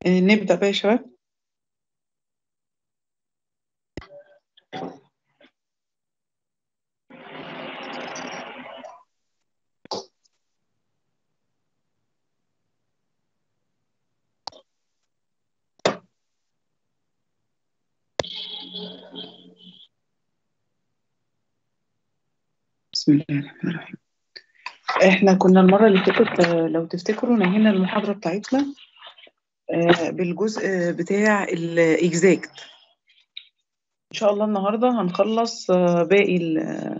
آه، نبدأ بقى يا شباب بسم الله الرحمن الرحيم احنا كنا المرة اللي فاتت آه، لو تفتكروا نهينا المحاضرة بتاعتنا آه، بالجزء بتاع الاكزاكت ان شاء الله النهاردة هنخلص آه، باقي ال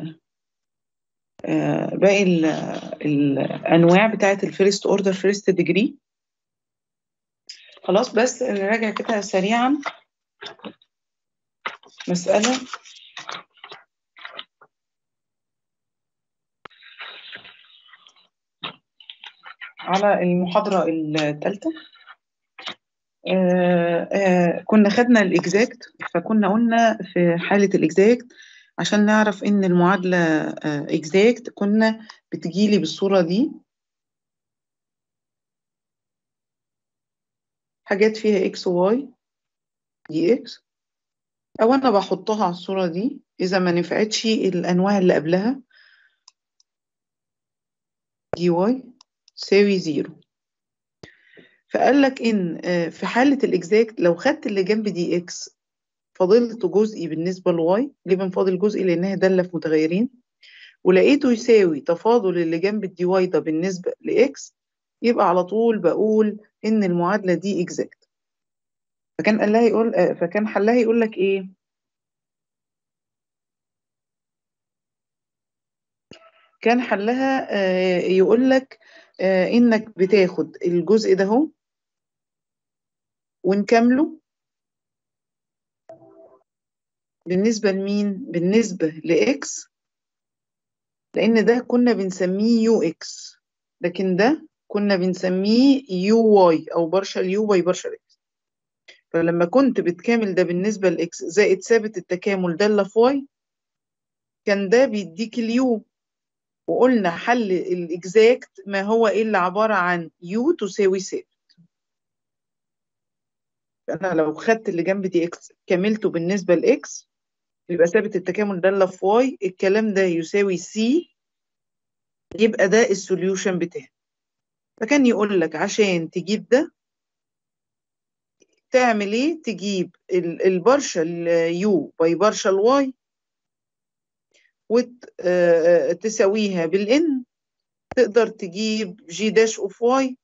آه، باقي ال الانواع بتاعت الفيرست اوردر فيرست ديجري خلاص بس نراجع كده سريعا مسألة على المحاضرة الثالثة آه آه كنا خدنا الاكزاكت فكنا قلنا في حالة الاكزاكت عشان نعرف ان المعادلة اكزاكت كنا بتجيلي بالصورة دي حاجات فيها اكس وواي دي اكس او انا بحطها على الصورة دي اذا ما نفعتش الانواع اللي قبلها دي واي تساوي زيرو فقال لك ان آه، في حالة الاكزاكت لو خدت اللي جنب دي اكس فضلت جزئي بالنسبة لواي ليه بنفاضل جزئي لانها دالة في متغيرين ولقيته يساوي تفاضل اللي جنب الدي واي ده بالنسبة لاكس يبقى على طول بقول ان المعادلة دي اكزاكت فكان قال لها يقول آه، فكان حلها يقول لك ايه كان حلها آه، يقول لك آه، انك بتاخد الجزء ده اهو ونكمله بالنسبة لمين؟ بالنسبة لإكس لأن ده كنا بنسميه يو إكس لكن ده كنا بنسميه يو واي أو بارشل يو باي بارشل إكس فلما كنت بتكامل ده بالنسبة لإكس زائد ثابت التكامل دالة في واي كان ده بيديك اليو وقلنا حل الإكزاكت ما هو إلا عبارة عن يو تساوي ثابت فأنا لو خدت اللي جنب دي إكس كملته بالنسبة لإكس يبقى ثابت التكامل دالة في واي الكلام ده يساوي سي يبقى ده السوليوشن بتاعي فكان يقول لك عشان تجيب ده تعمل ايه تجيب البارشل يو باي بارشل واي وتساويها بالان تقدر تجيب جي داش اوف واي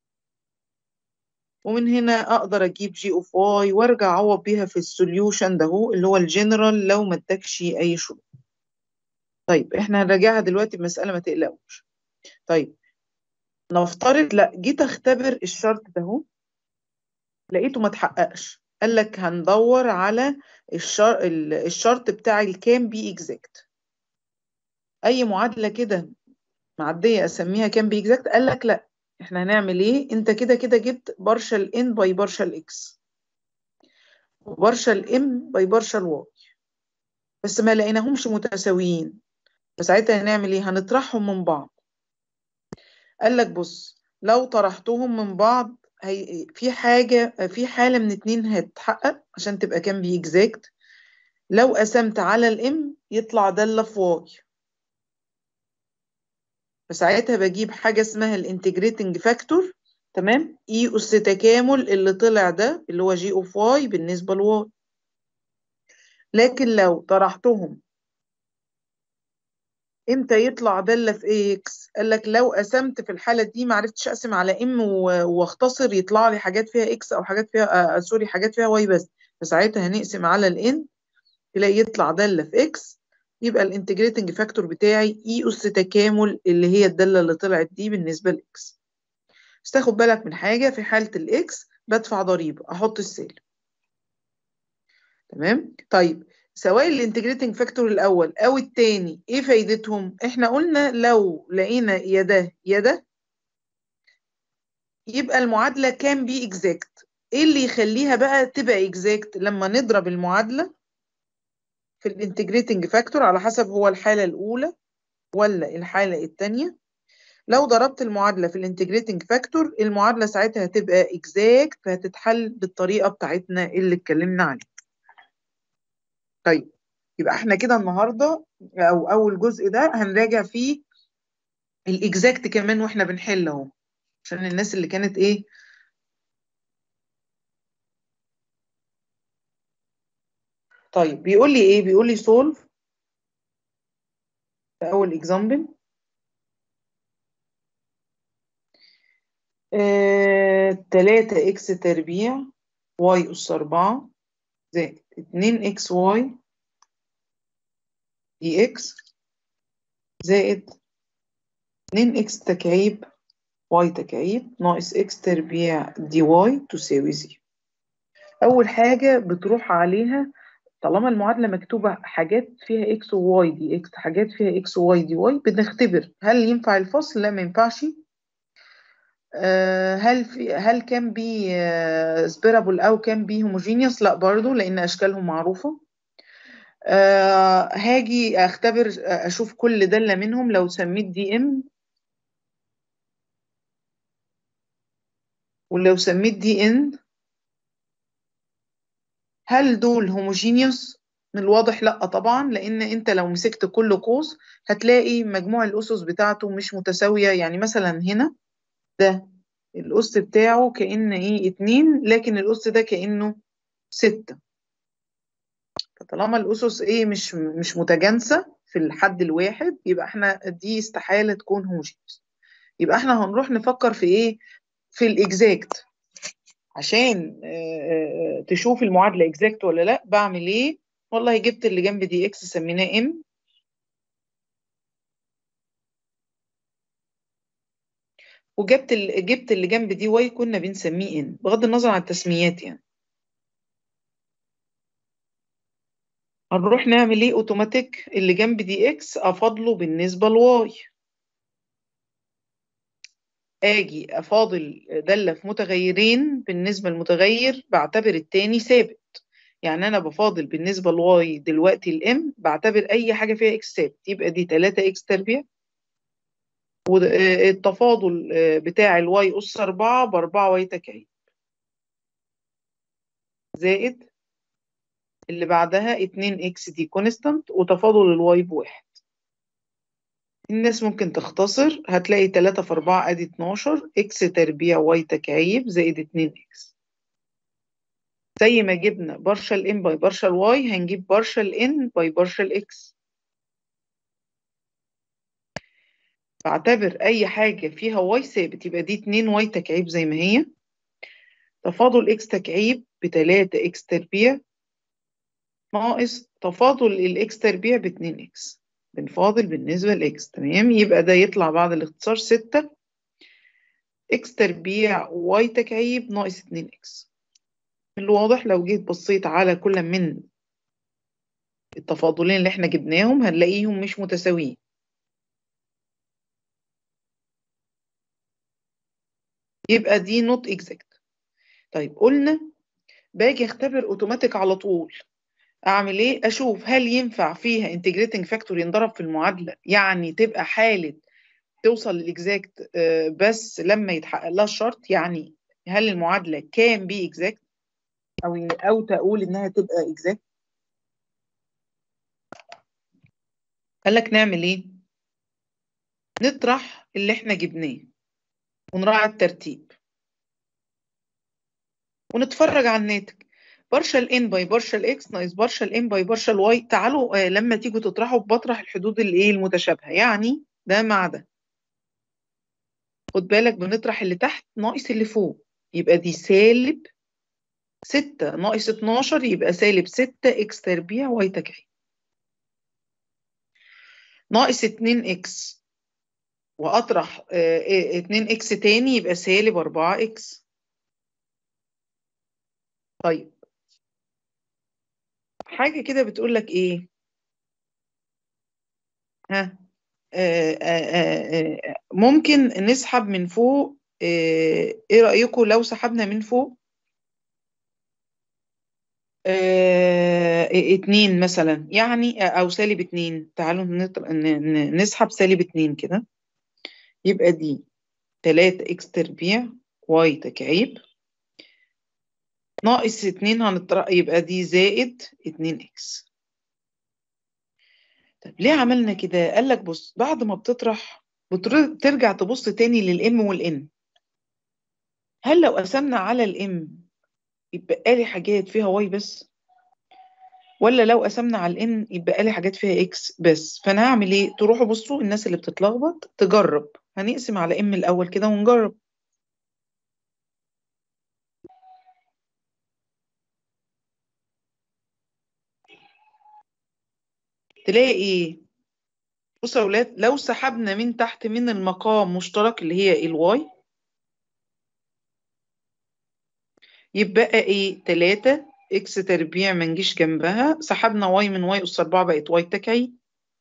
ومن هنا اقدر اجيب جي اوف واي وارجع اعوض بيها في السوليوشن ده هو اللي هو الجنرال لو ما ادكش اي شروط طيب احنا هنراجعها دلوقتي بمسألة ما تقلقوش طيب نفترض لا جيت اختبر الشرط ده اهو لقيته ما اتحققش قال لك هندور على الشر... الشرط بتاع الكام بي اكزاكت اي معادله كده معديه اسميها كام بي اكزاكت قال لك لا احنا هنعمل ايه انت كده كده جبت بارشل ان باي بارشل اكس وبارشل ام باي بارشل واي بس ما لقيناهمش متساويين فساعتها هنعمل ايه هنطرحهم من بعض قال لك بص لو طرحتهم من بعض هي في حاجة في حالة من اتنين هتتحقق عشان تبقى كام بي اكزاكت لو قسمت على الام يطلع دالة في واي فساعتها بجيب حاجة اسمها الانتجريتنج فاكتور تمام اي اس تكامل اللي طلع ده اللي هو جي اوف واي بالنسبة لواي لكن لو طرحتهم امتى يطلع دالة في اكس قال لك لو قسمت في الحالة دي ما عرفتش اقسم على ام واختصر يطلع لي حاجات فيها اكس او حاجات فيها آه سوري حاجات فيها واي بس فساعتها هنقسم على الان تلاقي يطلع دالة في اكس يبقى الانتجريتنج فاكتور بتاعي اي اس تكامل اللي هي الدالة اللي طلعت دي بالنسبة لاكس بس تاخد بالك من حاجة في حالة الاكس بدفع ضريبة احط السالب تمام طيب سواء الانتجريتنج فاكتور الاول او التاني ايه فايدتهم احنا قلنا لو لقينا يا ده يا ده يبقى المعادله كان بي اكزاكت ايه اللي يخليها بقى تبقى اكزاكت لما نضرب المعادله في الانتجريتنج فاكتور على حسب هو الحاله الاولى ولا الحاله الثانيه لو ضربت المعادلة في الانتجريتنج فاكتور المعادلة ساعتها هتبقى اكزاكت فهتتحل بالطريقة بتاعتنا اللي اتكلمنا عليها طيب يبقى احنا كده النهارده او اول جزء ده هنراجع فيه الاكزاكت كمان واحنا بنحل اهو عشان الناس اللي كانت ايه طيب بيقول لي ايه بيقول لي سولف في اول اكزامبل تلاتة اكس تربيع واي أس أربعة زائد اتنين اكس واي دي اكس زائد اتنين اكس تكعيب واي تكعيب ناقص اكس تربيع دي واي تساوي زيرو أول حاجة بتروح عليها طالما المعادلة مكتوبة حاجات فيها اكس وواي دي اكس حاجات فيها اكس وواي دي واي بنختبر هل ينفع الفصل لا ما ينفعش آه هل في هل كان بي سبيرابل او كان بي هوموجينيوس لا برضو لان اشكالهم معروفة آه هاجي اختبر اشوف كل دالة منهم لو سميت دي ام ولو سميت دي ان هل دول هوموجينيوس من الواضح لا طبعا لان انت لو مسكت كل قوس هتلاقي مجموع الاسس بتاعته مش متساويه يعني مثلا هنا ده الاس بتاعه كان ايه اتنين لكن الاس ده كانه ستة فطالما الاسس ايه مش مش متجانسه في الحد الواحد يبقى احنا دي استحاله تكون هوموجينيوس يبقى احنا هنروح نفكر في ايه في الاكزاكت عشان تشوف المعادله اكزاكت ولا لا بعمل ايه والله جبت اللي جنب دي اكس سميناه ام وجبت اللي جبت اللي جنب دي واي كنا بنسميه ان بغض النظر عن التسميات يعني هنروح نعمل ايه اوتوماتيك اللي جنب دي اكس افاضله بالنسبه لواي اجي افاضل داله في متغيرين بالنسبه للمتغير بعتبر التاني ثابت يعني انا بفاضل بالنسبه لواي دلوقتي الام بعتبر اي حاجه فيها اكس ثابت يبقى دي 3 اكس تربيع والتفاضل بتاع الواي اس 4 ب 4 واي تكعيب زائد اللي بعدها 2 اكس دي كونستانت وتفاضل الواي بواحد الناس ممكن تختصر هتلاقي 3 في 4 ادي 12 اكس تربيع واي تكعيب زائد 2 اكس زي ما جبنا بارشل ان باي بارشل واي هنجيب بارشل ان باي بارشل اكس بعتبر اي حاجه فيها واي ثابت يبقى دي 2 واي تكعيب زي ما هي تفاضل اكس تكعيب ب 3 اكس تربيع ناقص تفاضل الاكس تربيع ب 2 اكس بنفاضل بالنسبه لاكس تمام يبقى ده يطلع بعد الاختصار 6 اكس تربيع واي تكعيب ناقص 2 اكس من الواضح لو جيت بصيت على كل من التفاضلين اللي احنا جبناهم هنلاقيهم مش متساويين يبقى دي نوت اكزاكت طيب قلنا باجي اختبر اوتوماتيك على طول اعمل ايه اشوف هل ينفع فيها انتجريتنج فاكتور ينضرب في المعادله يعني تبقى حاله توصل للاكزاكت بس لما يتحقق لها الشرط يعني هل المعادله كان بي اكزاكت او او تقول انها تبقى اكزاكت قال لك نعمل ايه نطرح اللي احنا جبناه ونراعي الترتيب ونتفرج على الناتج بارشل ان باي بارشل اكس ناقص بارشل ان باي بارشل واي تعالوا آه لما تيجوا تطرحوا بطرح الحدود الايه المتشابهه يعني ده مع ده خد بالك بنطرح اللي تحت ناقص اللي فوق يبقى دي سالب 6 ناقص 12 يبقى سالب 6 اكس تربيع واي تكعيب ناقص 2 اكس واطرح 2 اكس تاني يبقى سالب 4 اكس طيب حاجة كده بتقول لك ايه ها آآ آآ ممكن نسحب من فوق ايه رأيكم لو سحبنا من فوق اتنين مثلا يعني او سالب اتنين تعالوا نسحب سالب اتنين كده يبقى دي 3 اكس تربيع واي تكعيب ناقص 2 هنطرح يبقى دي زائد 2 اكس طب ليه عملنا كده قال لك بص بعد ما بتطرح بترجع تبص تاني للام والان هل لو قسمنا على الام يبقى لي حاجات فيها واي بس ولا لو قسمنا على الان يبقى لي حاجات فيها اكس بس فانا هعمل ايه تروحوا بصوا الناس اللي بتتلخبط تجرب هنقسم على ام الاول كده ونجرب تلاقي ايه بصوا يا اولاد لو سحبنا من تحت من المقام مشترك اللي هي الواي يبقى ايه 3 اكس تربيع ما نجيش جنبها سحبنا واي من واي اس 4 بقت واي تكعي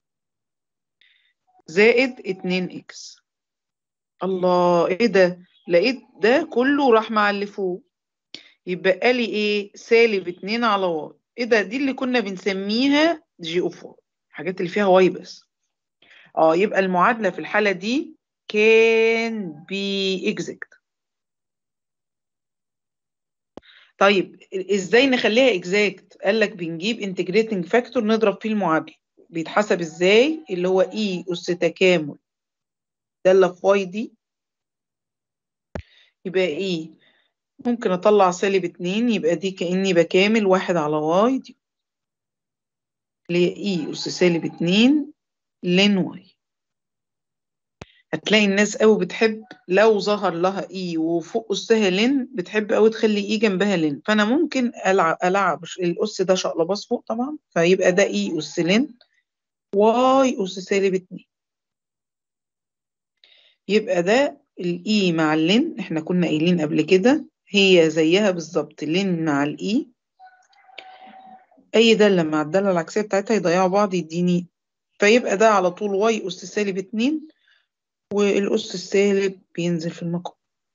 زائد 2 اكس الله ايه ده لقيت ده كله راح مع اللي فوق يبقى لي ايه سالب 2 على واي ايه ده دي اللي كنا بنسميها جي اوف واي الحاجات اللي فيها واي بس اه يبقى المعادله في الحاله دي كان بي اكزاكت طيب ازاي نخليها اكزاكت قال لك بنجيب انتجريتنج فاكتور نضرب فيه المعادله بيتحسب ازاي اللي هو اي اس تكامل داله في واي دي يبقى ايه ممكن اطلع سالب اتنين يبقى دي كاني بكامل واحد على واي دي اللي هي اي اس سالب اتنين لين واي هتلاقي الناس قوي بتحب لو ظهر لها اي وفوق اسها لين بتحب قوي تخلي اي جنبها لين فانا ممكن العب العب الاس ده شقلباص فوق طبعا فيبقى ده اي اس لين واي اس سالب اتنين يبقى ده الاي مع اللين احنا كنا قايلين قبل كده هي زيها بالظبط لين مع الاي اي داله مع الداله العكسيه بتاعتها يضيعوا بعض يديني فيبقى ده على طول واي اس سالب اتنين والأس السالب بينزل في المقام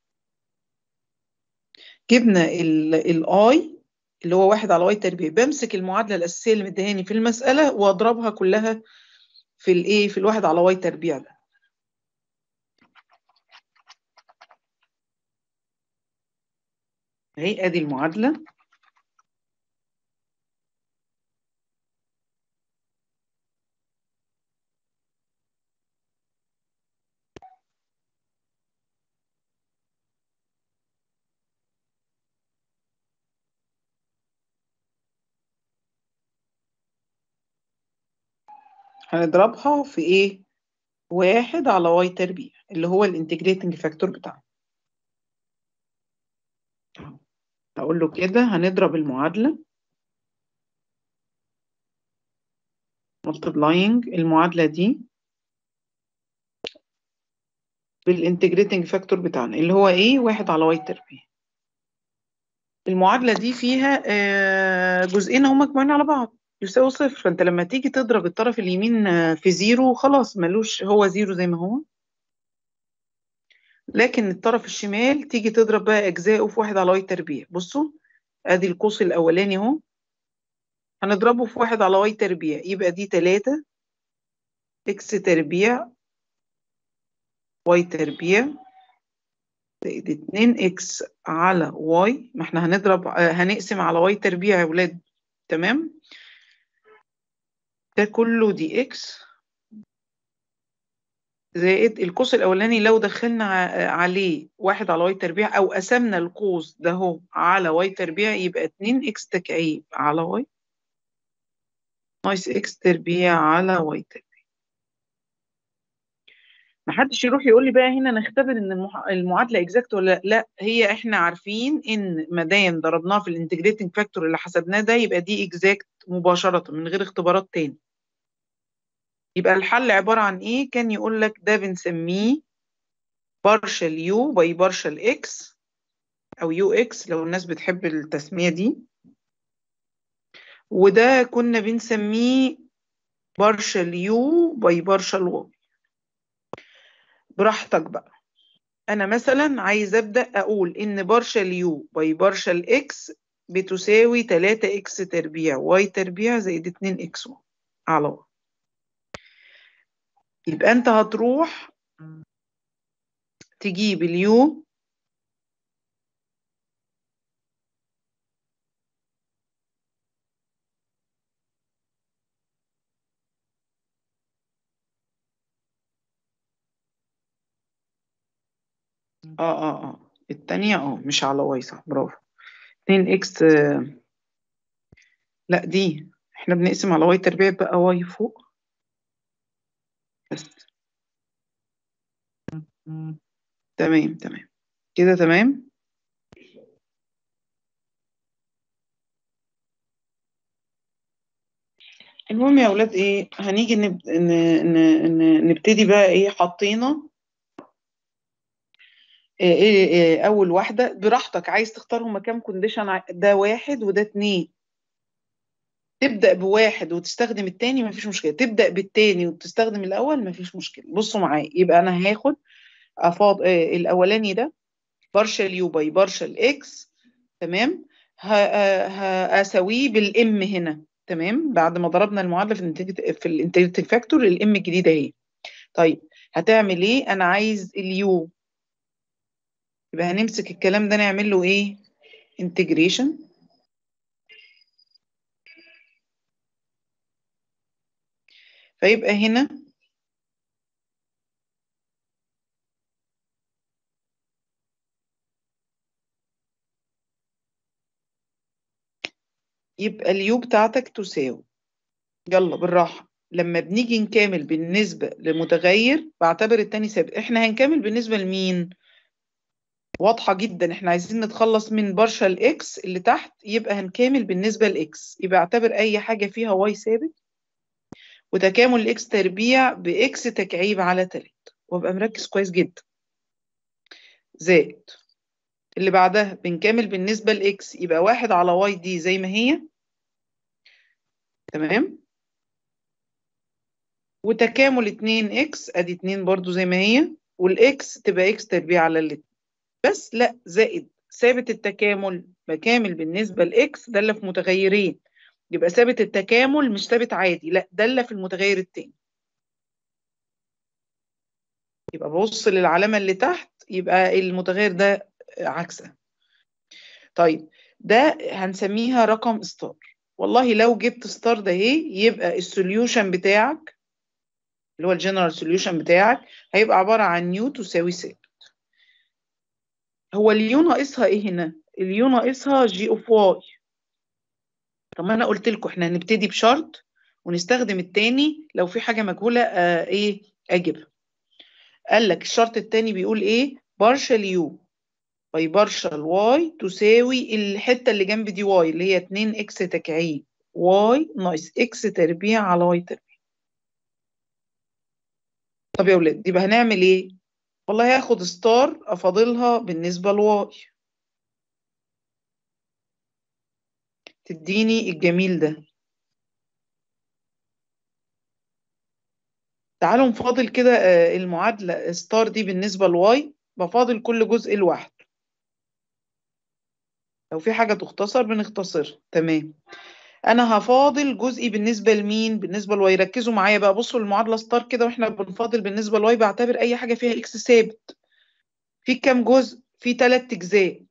جبنا الاي اللي هو واحد على واي تربيع بمسك المعادلة الأساسية اللي مديهاني في المسألة وأضربها كلها في الإيه في الواحد على واي تربيع ده أهي أدي المعادلة هنضربها في ايه واحد على واي تربيع اللي هو الانتجريتنج فاكتور بتاعنا هقول له كده هنضرب المعادلة multiplying المعادلة دي بالانتجريتنج فاكتور بتاعنا اللي هو ايه واحد على واي تربيع المعادلة دي فيها جزئين هما مجموعين على بعض يساوي صفر فانت لما تيجي تضرب الطرف اليمين في زيرو خلاص ملوش هو زيرو زي ما هو لكن الطرف الشمال تيجي تضرب بقى اجزاءه في واحد على واي تربيع بصوا ادي القوس الاولاني اهو هنضربه في واحد على واي تربيع يبقى دي تلاتة اكس تربيع واي تربيع زائد اتنين اكس على واي ما احنا هنضرب هنقسم على واي تربيع يا ولاد تمام ده كله دي اكس زائد القوس الاولاني لو دخلنا عليه واحد على واي تربيع او قسمنا القوس ده هو على واي تربيع يبقى 2 اكس تكعيب على واي ناقص اكس تربيع على واي تربيع محدش يروح يقول لي بقى هنا نختبر ان المعادله اكزاكت ولا لا هي احنا عارفين ان ما دام ضربناها في الانتجريتنج فاكتور اللي حسبناه ده يبقى دي اكزاكت مباشره من غير اختبارات تاني يبقى الحل عباره عن ايه كان يقول لك ده بنسميه بارشل يو باي بارشل اكس او يو اكس لو الناس بتحب التسميه دي وده كنا بنسميه بارشل يو باي بارشل واي براحتك بقى انا مثلا عايز ابدا اقول ان بارشل يو باي بارشل اكس بتساوي 3 اكس تربيع واي تربيع زائد 2 اكس على واي يبقى انت هتروح تجيب اليو اه اه اه التانية اه مش على واي صح برافو 2 اكس لا دي احنا بنقسم على واي تربيع بقى واي فوق بس تمام تمام كده تمام المهم يا اولاد ايه هنيجي نب... ن... ن... ن... نبتدي بقى ايه حطينا إيه إيه إيه اول واحده براحتك عايز تختار هما كام كونديشن ده واحد وده اتنين تبدا بواحد وتستخدم التاني مفيش مشكله تبدا بالتاني وتستخدم الاول مفيش مشكله بصوا معايا يبقى انا هاخد افاض إيه الاولاني ده بارشل يو باي بارشل اكس تمام هاساويه بالام هنا تمام بعد ما ضربنا المعادله في الانتجريتنج في الانتجريتنج فاكتور الام الجديده اهي طيب هتعمل ايه انا عايز اليو يبقى هنمسك الكلام ده نعمل له ايه انتجريشن فيبقى هنا يبقى اليو بتاعتك تساوي يلا بالراحة لما بنيجي نكامل بالنسبة لمتغير بعتبر التاني ثابت احنا هنكامل بالنسبة لمين واضحة جدا احنا عايزين نتخلص من بارشل اكس اللي تحت يبقى هنكامل بالنسبة لاكس يبقى اعتبر اي حاجة فيها واي ثابت وتكامل الاكس تربيع باكس تكعيب على تلات وابقى مركز كويس جدا زائد اللي بعدها بنكامل بالنسبة لاكس يبقى واحد على واي دي زي ما هي تمام وتكامل اتنين اكس ادي اتنين برضو زي ما هي والاكس تبقى اكس تربيع على الاتنين بس لا زائد ثابت التكامل بكامل بالنسبة لاكس دالة في متغيرين يبقى ثابت التكامل مش ثابت عادي لا دالة في المتغير التاني يبقى ببص للعلامة اللي تحت يبقى المتغير ده عكسها طيب ده هنسميها رقم ستار والله لو جبت ستار ده اهي يبقى السوليوشن بتاعك اللي هو الجنرال سوليوشن بتاعك هيبقى عبارة عن نيو تساوي ثابت هو اليو ناقصها ايه هنا اليو ناقصها جي اوف واي طب ما انا قلت لكم احنا هنبتدي بشرط ونستخدم التاني لو في حاجة مجهولة آه ايه اجيبها قال لك الشرط التاني بيقول ايه بارشل يو باي بارشل واي تساوي الحتة اللي جنب دي واي اللي هي 2 اكس تكعيب واي ناقص اكس تربيع على واي تربيع طب يا ولاد يبقى هنعمل ايه والله هاخد ستار افاضلها بالنسبة لواي تديني الجميل ده تعالوا نفاضل كده المعادلة ستار دي بالنسبة لواي بفاضل كل جزء لوحده لو في حاجة تختصر بنختصرها تمام انا هفاضل جزئي بالنسبة لمين بالنسبة لواي ركزوا معايا بقى بصوا المعادلة ستار كده واحنا بنفاضل بالنسبة لواي بعتبر اي حاجة فيها اكس ثابت في كام جزء في ثلاث اجزاء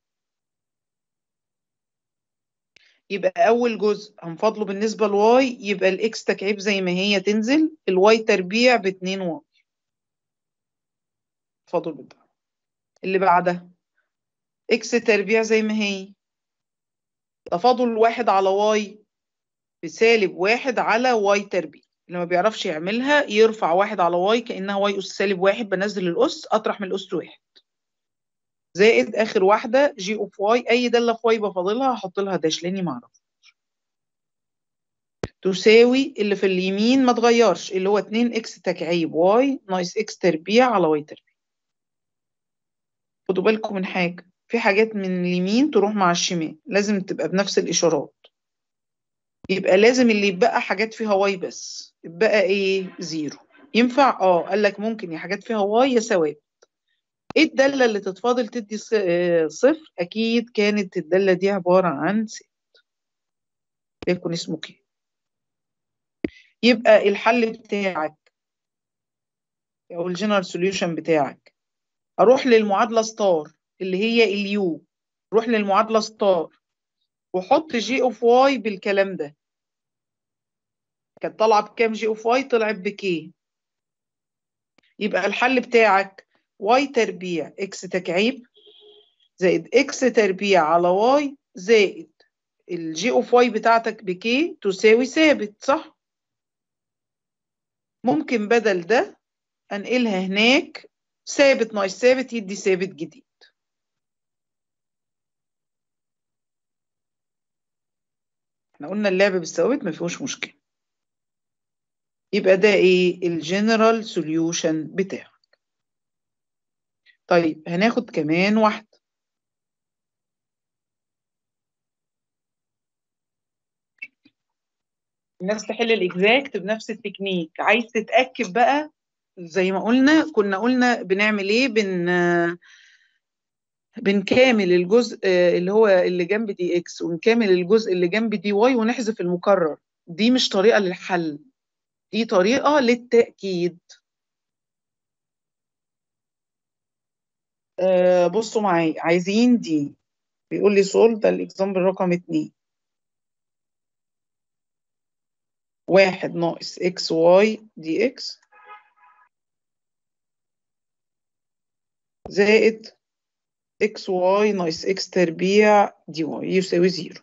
يبقى اول جزء هنفاضله بالنسبة لواي يبقى الاكس تكعيب زي ما هي تنزل الواي تربيع باتنين واي فاضل بتاع اللي بعدها اكس تربيع زي ما هي تفاضل واحد على واي بسالب واحد على واي تربيع اللي ما بيعرفش يعملها يرفع واحد على واي كأنها واي أس سالب واحد بنزل الأس أطرح من الأس واحد زائد آخر واحدة جي أوف واي أي دالة في واي بفاضلها هحط لها داش لأني ما أعرفش تساوي اللي في اليمين ما اتغيرش اللي هو 2 اكس تكعيب واي ناقص اكس تربيع على واي تربيع خدوا بالكم من حاجة في حاجات من اليمين تروح مع الشمال لازم تبقى بنفس الإشارات يبقى لازم اللي يبقى حاجات فيها واي بس يبقى ايه زيرو ينفع اه قال لك ممكن يا حاجات فيها واي يا ثوابت ايه الدالة اللي تتفاضل تدي صفر اكيد كانت الدالة دي عبارة عن ست يكون اسمه كده يبقى الحل بتاعك او الجنرال سوليوشن بتاعك اروح للمعادله ستار اللي هي اليو اروح للمعادله ستار واحط جي اوف واي بالكلام ده كانت طالعه بكام جي اوف واي طلعت بكي يبقى الحل بتاعك واي تربيع اكس تكعيب زائد اكس تربيع على واي زائد الجي اوف واي بتاعتك بكي تساوي ثابت صح ممكن بدل ده انقلها هناك ثابت ناقص ثابت يدي ثابت جديد احنا قلنا اللعب بالثوابت ما فيهوش مشكله يبقى ده ايه الجنرال سوليوشن بتاعك طيب هناخد كمان واحده الناس تحل الاكزاكت بنفس التكنيك عايز تتاكد بقى زي ما قلنا كنا قلنا بنعمل ايه بن بنكامل الجزء اللي هو اللي جنب دي اكس ونكامل الجزء اللي جنب دي واي ونحذف المكرر دي مش طريقه للحل دي طريقه للتاكيد آه بصوا معايا عايزين دي بيقول لي سول ده الاكزامبل رقم اتنين واحد ناقص اكس واي دي اكس زائد اكس واي ناقص اكس تربيع دي واي يساوي زيرو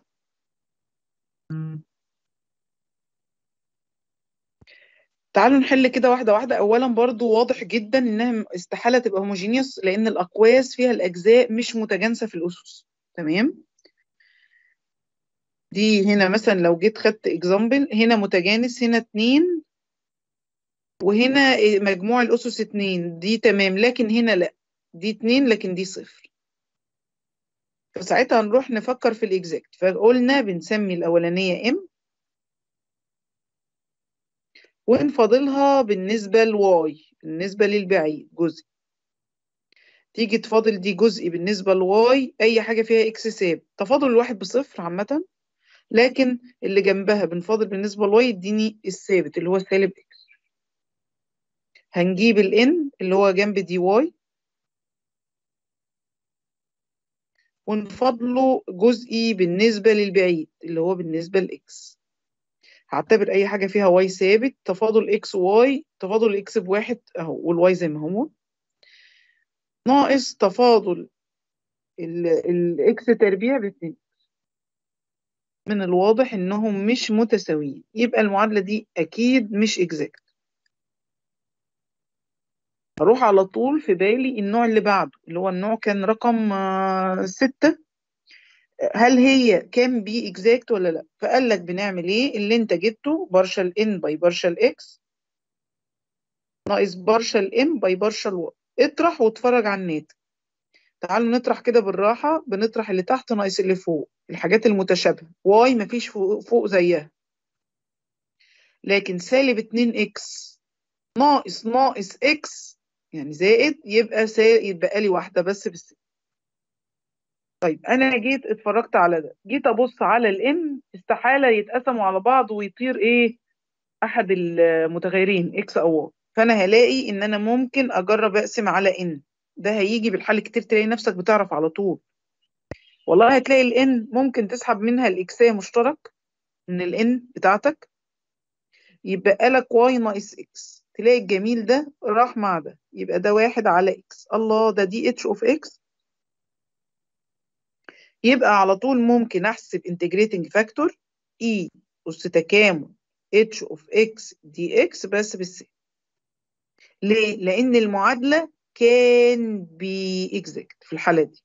تعالوا نحل كده واحدة واحدة أولا برضو واضح جدا إنها استحالة تبقى هوموجينيوس لأن الأقواس فيها الأجزاء مش متجانسة في الأسس تمام دي هنا مثلا لو جيت خدت اكزامبل هنا متجانس هنا اتنين وهنا مجموع الأسس اتنين دي تمام لكن هنا لأ دي اتنين لكن دي صفر فساعتها نروح نفكر في الاكزاكت فقلنا بنسمي الأولانية ام ونفاضلها بالنسبة لواي بالنسبة للبعيد جزء تيجي تفاضل دي جزء بالنسبة لواي أي حاجة فيها إكس ثابت تفاضل الواحد بصفر عامة لكن اللي جنبها بنفاضل بالنسبة لواي يديني الثابت اللي هو سالب إكس هنجيب الإن اللي هو جنب دي واي ونفاضله جزئي بالنسبة للبعيد اللي هو بالنسبة لإكس هعتبر اي حاجه فيها واي ثابت تفاضل اكس واي تفاضل الاكس بواحد اهو والواي زي ما هو ناقص تفاضل الاكس تربيع باتنين من الواضح انهم مش متساويين يبقى المعادله دي اكيد مش اكزاكت اروح على طول في بالي النوع اللي بعده اللي هو النوع كان رقم ستة هل هي كان بي اكزاكت ولا لا فقال لك بنعمل ايه اللي انت جبته بارشل ان باي بارشل اكس ناقص بارشل ام باي بارشل واي اطرح واتفرج على الناتج تعالوا نطرح كده بالراحه بنطرح اللي تحت ناقص اللي فوق الحاجات المتشابهه واي مفيش فوق, فوق زيها لكن سالب 2 اكس ناقص ناقص اكس يعني زائد يبقى سا... يتبقى لي واحده بس بالست طيب انا جيت اتفرجت على ده جيت ابص على الام استحاله يتقسموا على بعض ويطير ايه احد المتغيرين اكس او واي فانا هلاقي ان انا ممكن اجرب اقسم على ان ده هيجي بالحل كتير تلاقي نفسك بتعرف على طول والله هتلاقي الان ممكن تسحب منها الاكسيه مشترك من الان بتاعتك يبقى لك واي ناقص اكس تلاقي الجميل ده راح مع ده يبقى ده واحد على اكس الله ده دي اتش اوف اكس يبقى على طول ممكن احسب انتجريتنج فاكتور اي اس تكامل اتش اوف اكس دي اكس بس بالسين ليه لان المعادله كان بي اكزاكت في الحاله دي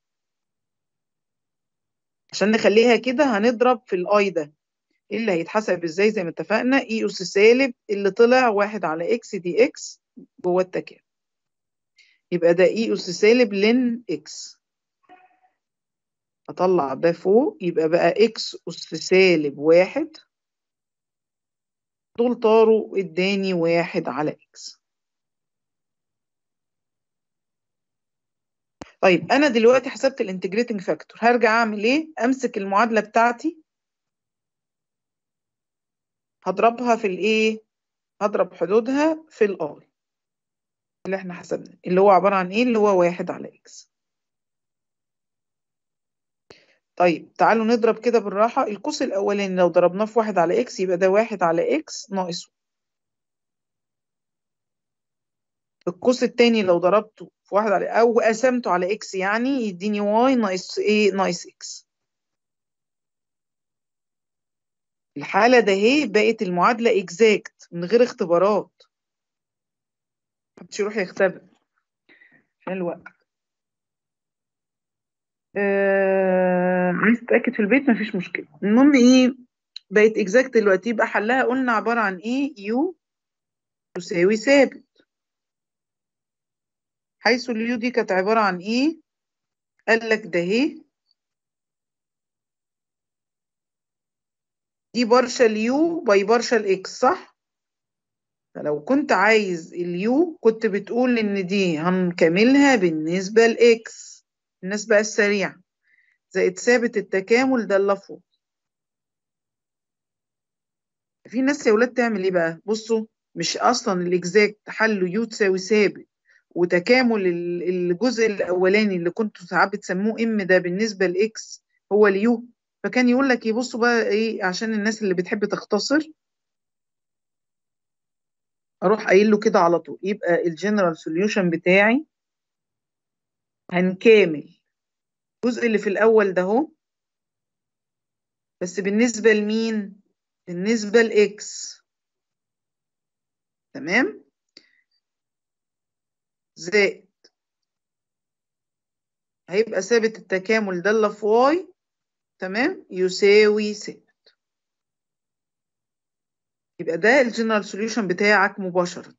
عشان نخليها كده هنضرب في الاي ده اللي هيتحسب ازاي زي ما اتفقنا اي اس سالب اللي طلع واحد على اكس دي اكس جوه التكامل يبقى ده اي اس سالب لن اكس اطلع ده فوق يبقى بقى اكس اس سالب واحد دول طاروا اداني واحد على اكس طيب انا دلوقتي حسبت الانتجريتنج فاكتور هرجع اعمل ايه امسك المعادله بتاعتي هضربها في الايه هضرب حدودها في الاي اللي احنا حسبناه اللي هو عبارة عن ايه اللي هو واحد على اكس طيب تعالوا نضرب كده بالراحة القوس الأولاني لو ضربناه في واحد على اكس يبقى ده واحد على اكس ناقص القوس التاني لو ضربته في واحد على أو قسمته على اكس يعني يديني واي ناقص ايه ناقص اكس الحالة ده هي بقت المعادلة اكزاكت من غير اختبارات محدش يروح يختبر عشان الوقت آه... عايز تتأكد في البيت مفيش مشكلة المهم ايه بقت اكزاكت دلوقتي يبقى حلها قلنا عبارة عن ايه يو تساوي ثابت حيث اليو دي كانت عبارة عن ايه قال لك ده اهي دي بارشل يو باي بارشل اكس صح فلو كنت عايز اليو كنت بتقول ان دي هنكملها بالنسبة لاكس النسبة السريعة زائد ثابت التكامل ده اللي فوق في ناس يا ولاد تعمل ايه بقى بصوا مش اصلا الاكزاكت حله يو تساوي ثابت وتكامل الجزء الاولاني اللي كنتوا ساعات بتسموه ام ده بالنسبه لاكس هو اليو فكان يقول لك يبصوا بقى ايه عشان الناس اللي بتحب تختصر اروح قايل له كده على طول يبقى الجنرال سوليوشن بتاعي هنكامل الجزء اللي في الاول ده اهو بس بالنسبه لمين بالنسبه لاكس تمام زائد هيبقى ثابت التكامل ده اللي في واي تمام يساوي ثابت يبقى ده الجنرال سوليوشن بتاعك مباشرة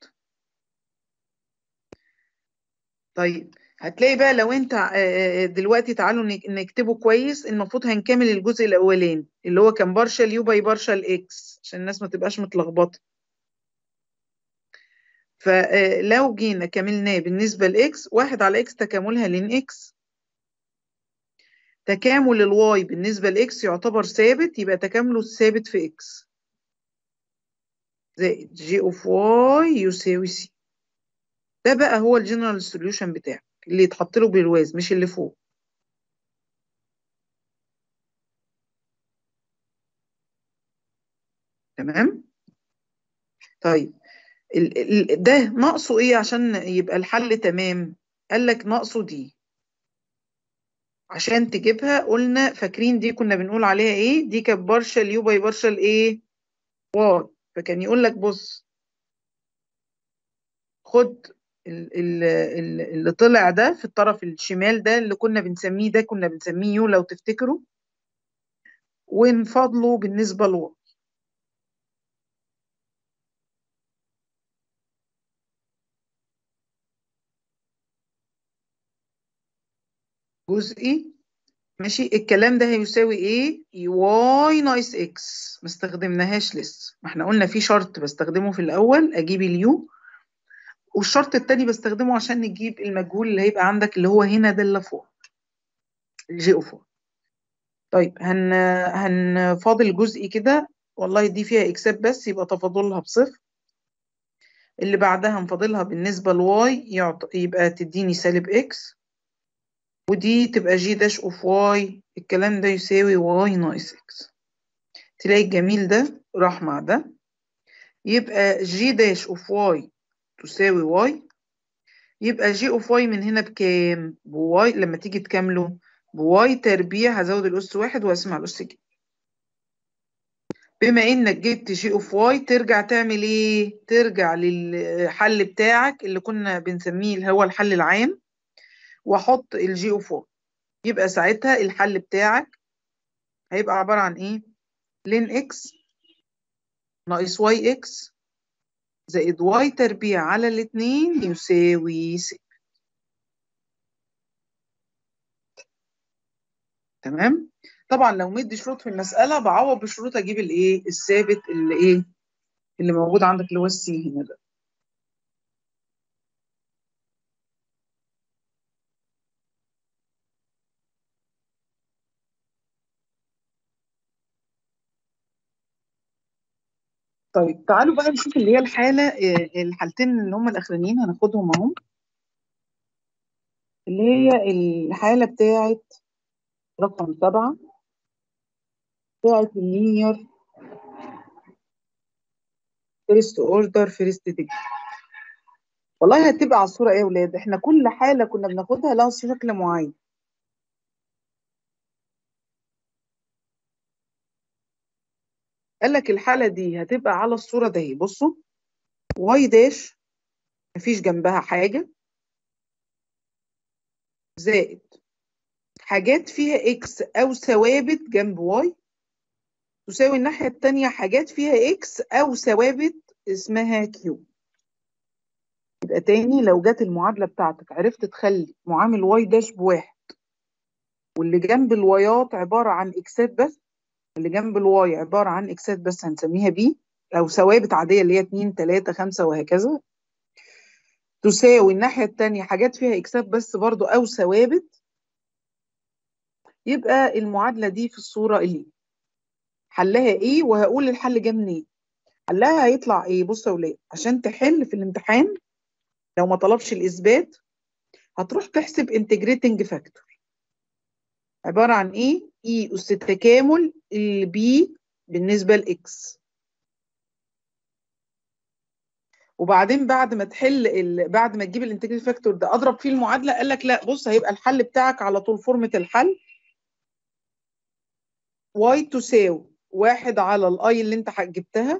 طيب هتلاقي بقى لو انت دلوقتي تعالوا نكتبه كويس المفروض هنكمل الجزء الاولاني اللي هو كان بارشل يو باي بارشل اكس عشان الناس ما تبقاش متلخبطه فلو جينا كملناه بالنسبة لإكس واحد على إكس تكاملها لين إكس تكامل الواي بالنسبة لإكس يعتبر ثابت يبقى تكامله الثابت في إكس زائد جي أوف واي يساوي سي ده بقى هو الجنرال سوليوشن بتاعك اللي يتحط له بالواز مش اللي فوق تمام طيب ده ناقصه ايه عشان يبقى الحل تمام قال لك ناقصه دي عشان تجيبها قلنا فاكرين دي كنا بنقول عليها ايه دي كانت بارشل يو باي بارشل ايه واي فكان يقول لك بص خد اللي طلع ده في الطرف الشمال ده اللي كنا بنسميه ده كنا بنسميه يو لو تفتكروا ونفضله بالنسبة لواي جزئي ماشي الكلام ده هيساوي ايه واي ناقص اكس ما استخدمناهاش لسه ما احنا قلنا في شرط بستخدمه في الاول اجيب اليو والشرط التاني بستخدمه عشان نجيب المجهول اللي هيبقى عندك اللي هو هنا ده اللي فوق الجي او فوق طيب هن هنفاضل جزئي كده والله دي فيها اكسات بس يبقى تفاضلها بصفر اللي بعدها نفاضلها بالنسبه لواي يعط... يبقى تديني سالب اكس ودي تبقى جي داش اوف واي الكلام ده يساوي واي ناقص اكس تلاقي الجميل ده راح مع ده يبقى جي داش اوف واي تساوي واي يبقى جي اوف واي من هنا بكام بواي لما تيجي تكامله بواي تربيع هزود الاس واحد واقسم على الاس كده بما انك جبت جي اوف واي ترجع تعمل ايه ترجع للحل بتاعك اللي كنا بنسميه اللي هو الحل العام واحط الجي اوف واي يبقى ساعتها الحل بتاعك هيبقى عبارة عن ايه لين اكس ناقص واي اكس زائد واي تربيع على الاتنين يساوي ستة تمام طبعا لو مدي شروط في المسألة بعوض بشروط اجيب الايه الثابت اللي ايه اللي موجود عندك اللي هو السي هنا ده طيب تعالوا بقى نشوف اللي هي الحالة آه، الحالتين اللي هم الأخرانيين هناخدهم اهم اللي هي الحالة بتاعت رقم سبعة بتاعت اللينير فيرست اوردر فيرست ديجري والله هتبقى على الصورة ايه يا ولاد احنا كل حالة كنا بناخدها لها شكل معين قال لك الحالة دي هتبقى على الصورة ده بصوا واي داش مفيش جنبها حاجة زائد حاجات فيها اكس او ثوابت جنب واي تساوي الناحية التانية حاجات فيها اكس او ثوابت اسمها كيو يبقى تاني لو جت المعادلة بتاعتك عرفت تخلي معامل واي داش بواحد واللي جنب الوايات عبارة عن اكسات بس اللي جنب الواي عبارة عن اكسات بس هنسميها بي او ثوابت عادية اللي هي 2 3 5 وهكذا تساوي الناحية التانية حاجات فيها اكسات بس برضو او ثوابت يبقى المعادلة دي في الصورة اللي حلها ايه وهقول الحل جه منين حلها هيطلع ايه بصوا يا ولاد عشان تحل في الامتحان لو ما طلبش الاثبات هتروح تحسب انتجريتنج فاكتور عبارة عن ايه اي اس تكامل البي بالنسبة لاكس وبعدين بعد ما تحل ال... بعد ما تجيب الانتجريتنج فاكتور ده اضرب فيه المعادله قال لك لا بص هيبقى الحل بتاعك على طول فورمه الحل واي تساوي واحد على الاي اللي انت جبتها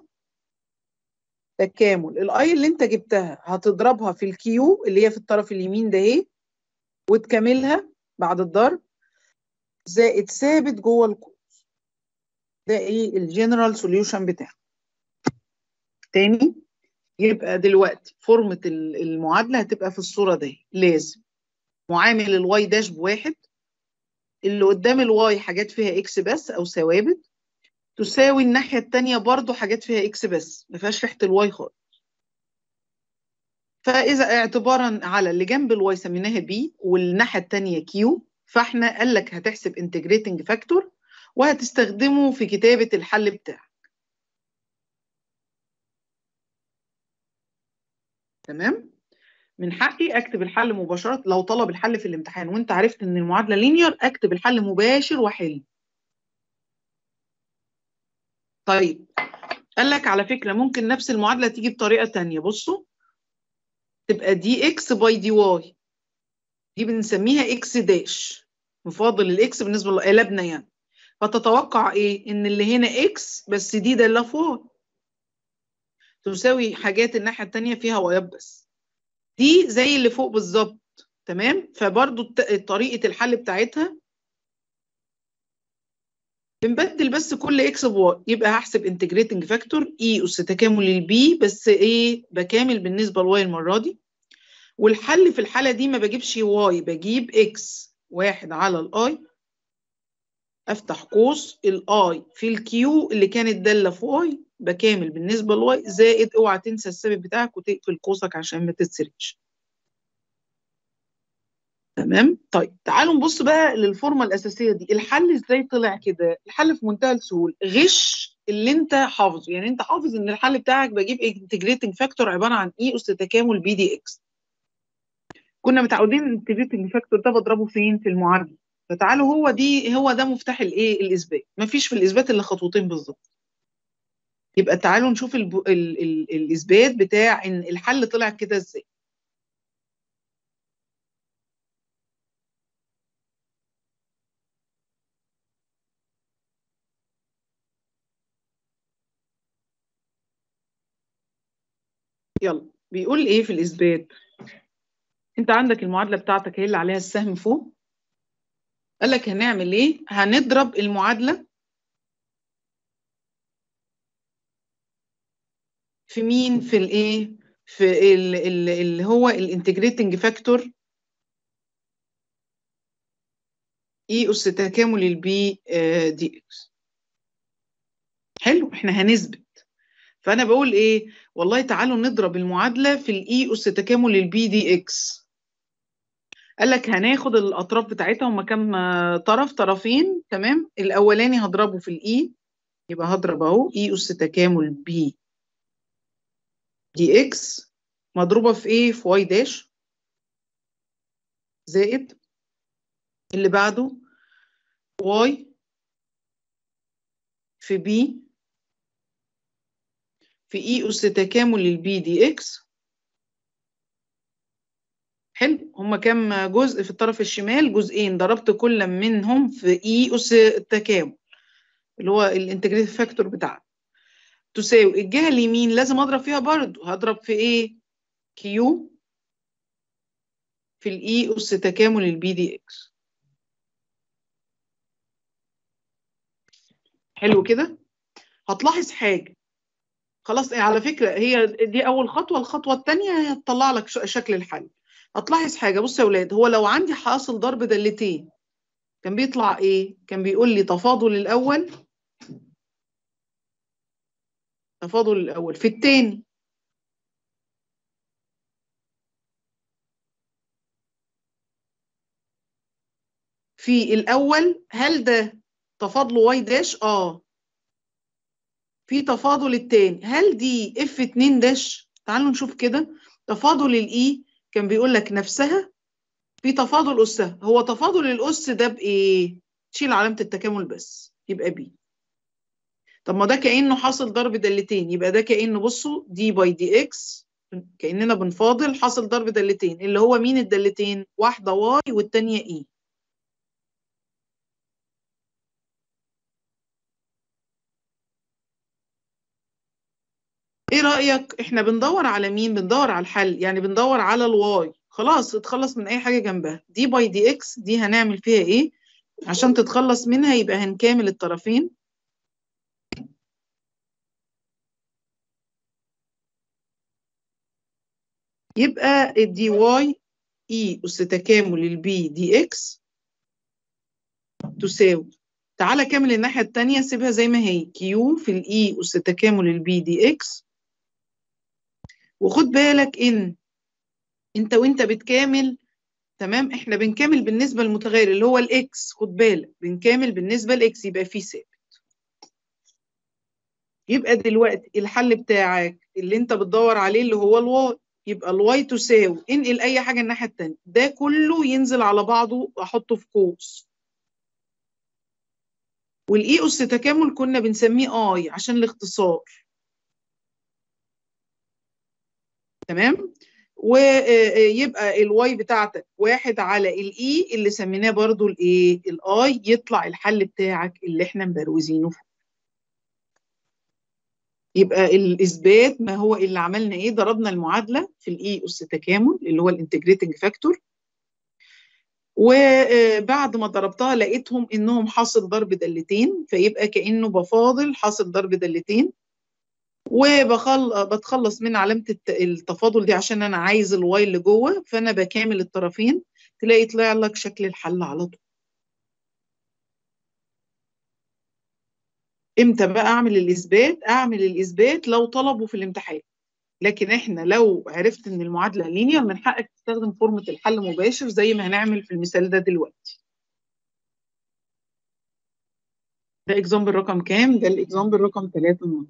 تكامل الاي اللي انت جبتها هتضربها في الكيو اللي هي في الطرف اليمين ده اهي وتكملها بعد الضرب زائد ثابت جوه القوس ده ايه الجنرال سوليوشن بتاعك تاني يبقى دلوقتي فورمة المعادلة هتبقى في الصورة دي لازم معامل الواي داش بواحد اللي قدام الواي حاجات فيها اكس بس او ثوابت تساوي الناحية التانية برضو حاجات فيها اكس بس ما فيهاش ريحة الواي خالص فإذا اعتبارا على اللي جنب الواي سميناها بي والناحية التانية كيو فاحنا قال لك هتحسب انتجريتنج فاكتور وهتستخدمه في كتابة الحل بتاعك تمام من حقي اكتب الحل مباشره لو طلب الحل في الامتحان وانت عرفت ان المعادله لينير اكتب الحل مباشر واحل طيب قال لك على فكره ممكن نفس المعادله تيجي بطريقه تانية بصوا تبقى دي اكس باي دي واي دي بنسميها اكس داش مفاضل الاكس بالنسبه لقلبنا يعني فتتوقع ايه ان اللي هنا اكس بس دي داله فوق تساوي حاجات الناحيه التانية فيها وايات بس دي زي اللي فوق بالظبط تمام فبرضو طريقه الحل بتاعتها بنبدل بس كل اكس بواي يبقى هحسب انتجريتنج فاكتور اي اس تكامل البي بس ايه بكامل بالنسبه لواي المره دي والحل في الحاله دي ما بجيبش واي بجيب اكس واحد على الاي افتح قوس الاي في الكيو اللي كانت داله في واي بكامل بالنسبه لواي زائد اوعى تنسى الثابت بتاعك وتقفل قوسك عشان ما تتسرقش تمام طيب تعالوا نبص بقى للفورمه الاساسيه دي الحل ازاي طلع كده الحل في منتهى السهوله غش اللي انت حافظه يعني انت حافظ ان الحل بتاعك بجيب انتجريتنج فاكتور عباره عن اي اس تكامل بي دي اكس كنا متعودين ان الانتجريتنج فاكتور ده بضربه فين في المعادله فتعالوا هو دي هو ده مفتاح الايه الاثبات مفيش في الاثبات الا خطوتين بالظبط يبقى تعالوا نشوف ال ال ال الاثبات بتاع ان الحل طلع كده ازاي يلا بيقول ايه في الاثبات انت عندك المعادله بتاعتك هي اللي عليها السهم فوق قال لك هنعمل ايه هنضرب المعادله في مين في الايه في اللي هو الانتجريتنج فاكتور اي اس تكامل البي دي اكس حلو احنا هنثبت فانا بقول ايه والله تعالوا نضرب المعادله في الاي اس تكامل البي دي اكس قال لك هناخد الاطراف بتاعتها هما كام طرف طرفين تمام الاولاني هضربه في الاي يبقى هضرب اهو اي اس تكامل بي دي اكس مضروبة في ايه في واي داش زائد اللي بعده واي في بي في اي اس تكامل البي دي اكس حلو هما كام جزء في الطرف الشمال جزئين ضربت كل منهم في اي اس التكامل اللي هو الانتجريتيف فاكتور بتاعنا تساوي الجهه اليمين لازم اضرب فيها برضو هضرب في ايه كيو في الاي اس تكامل البي دي اكس حلو كده هتلاحظ حاجه خلاص على فكره هي دي اول خطوه الخطوه الثانيه هتطلع لك شكل الحل هتلاحظ حاجه بص يا اولاد هو لو عندي حاصل ضرب دالتين كان بيطلع ايه كان بيقول لي تفاضل الاول تفاضل الاول في الثاني في الاول هل ده تفاضل واي داش اه في تفاضل الثاني هل دي اف 2 داش تعالوا نشوف كده تفاضل الاي كان بيقول لك نفسها في تفاضل اسها هو تفاضل الاس ده بايه تشيل علامه التكامل بس يبقى بي طب ما ده كانه حاصل ضرب دالتين يبقى ده كانه بصوا دي باي دي اكس كاننا بنفاضل حاصل ضرب دالتين اللي هو مين الدالتين واحده واي والثانيه اي ايه رايك احنا بندور على مين بندور على الحل يعني بندور على الواي خلاص اتخلص من اي حاجه جنبها دي باي دي اكس دي هنعمل فيها ايه عشان تتخلص منها يبقى هنكامل الطرفين يبقى الدي واي اي اس تكامل البي دي اكس تساوي تعالى كامل الناحيه الثانيه سيبها زي ما هي كيو في الاي اس تكامل البي دي اكس وخد بالك ان انت وانت بتكامل تمام احنا بنكامل بالنسبه للمتغير اللي هو الاكس خد بالك بنكامل بالنسبه لاكس يبقى فيه ثابت يبقى دلوقتي الحل بتاعك اللي انت بتدور عليه اللي هو الواي يبقى الواي تساوي انقل اي حاجه الناحيه الثانيه ده كله ينزل على بعضه احطه في قوس والاي اس تكامل كنا بنسميه اي عشان الاختصار تمام ويبقى الواي بتاعتك واحد على الاي اللي سميناه برضو الايه الاي يطلع الحل بتاعك اللي احنا مبروزينه فوق يبقى الاثبات ما هو اللي عملنا ايه ضربنا المعادله في الاي اس تكامل اللي هو الانتجريتنج فاكتور وبعد ما ضربتها لقيتهم انهم حاصل ضرب دالتين فيبقى كانه بفاضل حاصل ضرب دالتين وبتخلص من علامه التفاضل دي عشان انا عايز الواي اللي جوه فانا بكامل الطرفين تلاقي طلع لك شكل الحل على طول امتى بقى اعمل الاثبات اعمل الاثبات لو طلبوا في الامتحان لكن احنا لو عرفت ان المعادله لينير من حقك تستخدم فورمه الحل مباشر زي ما هنعمل في المثال ده دلوقتي ده اكزامبل رقم كام ده الاكزامبل رقم 3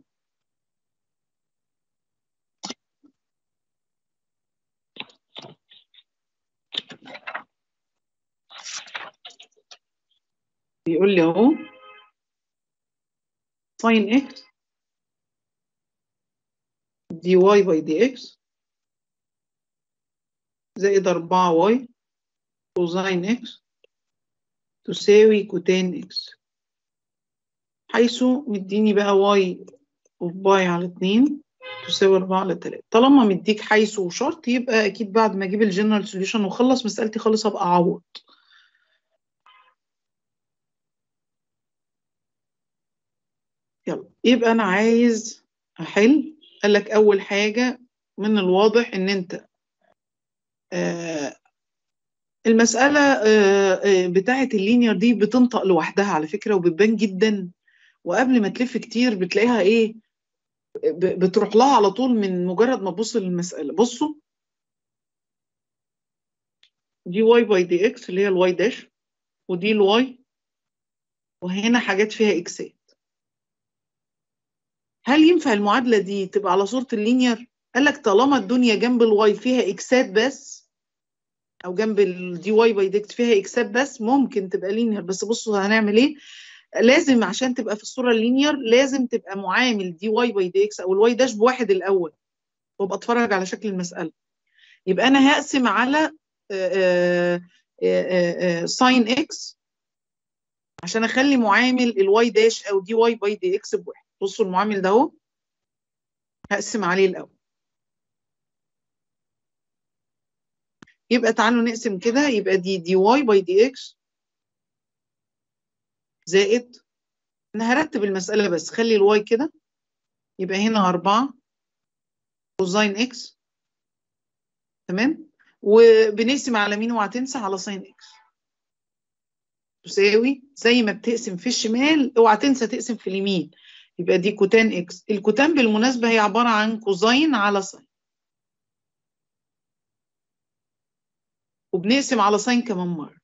بيقول لي اهو ساين اكس دي واي باي دي اكس زائد 4 واي كوزين اكس تساوي كوتان اكس حيث مديني بقى واي اوف باي على 2 تساوي 4 على 3 طالما مديك حيث وشرط يبقى اكيد بعد ما اجيب الجنرال سوليوشن واخلص مسألتي خالص ابقى اعوض يلا يبقى انا عايز احل قال لك اول حاجه من الواضح ان انت آه المساله آه بتاعه اللينير دي بتنطق لوحدها على فكره وبتبان جدا وقبل ما تلف كتير بتلاقيها ايه بتروح لها على طول من مجرد ما تبص للمساله بصوا دي واي باي دي اكس اللي هي الواي داش ودي الواي وهنا حاجات فيها اكسات هل ينفع المعادلة دي تبقى على صورة اللينير؟ قال لك طالما الدنيا جنب الواي فيها اكسات بس او جنب الدي واي باي دي اكس فيها اكسات بس ممكن تبقى لينير بس بصوا هنعمل ايه لازم عشان تبقى في الصوره اللينير لازم تبقى معامل دي واي باي دي اكس او الواي داش بواحد الاول وابقى اتفرج على شكل المساله يبقى انا هقسم على ساين اكس عشان اخلي معامل الواي داش او دي واي باي دي اكس بواحد بصوا المعامل ده اهو هقسم عليه الاول يبقى تعالوا نقسم كده يبقى دي دي واي باي دي اكس زائد انا هرتب المسألة بس خلي الواي كده يبقى هنا أربعة كوزين اكس تمام وبنقسم على مين وهتنسى على ساين اكس تساوي زي ما بتقسم في الشمال اوعى تنسى تقسم في اليمين يبقى دي كوتان اكس الكوتان بالمناسبة هي عبارة عن كوزين على ساين وبنقسم على ساين كمان مرة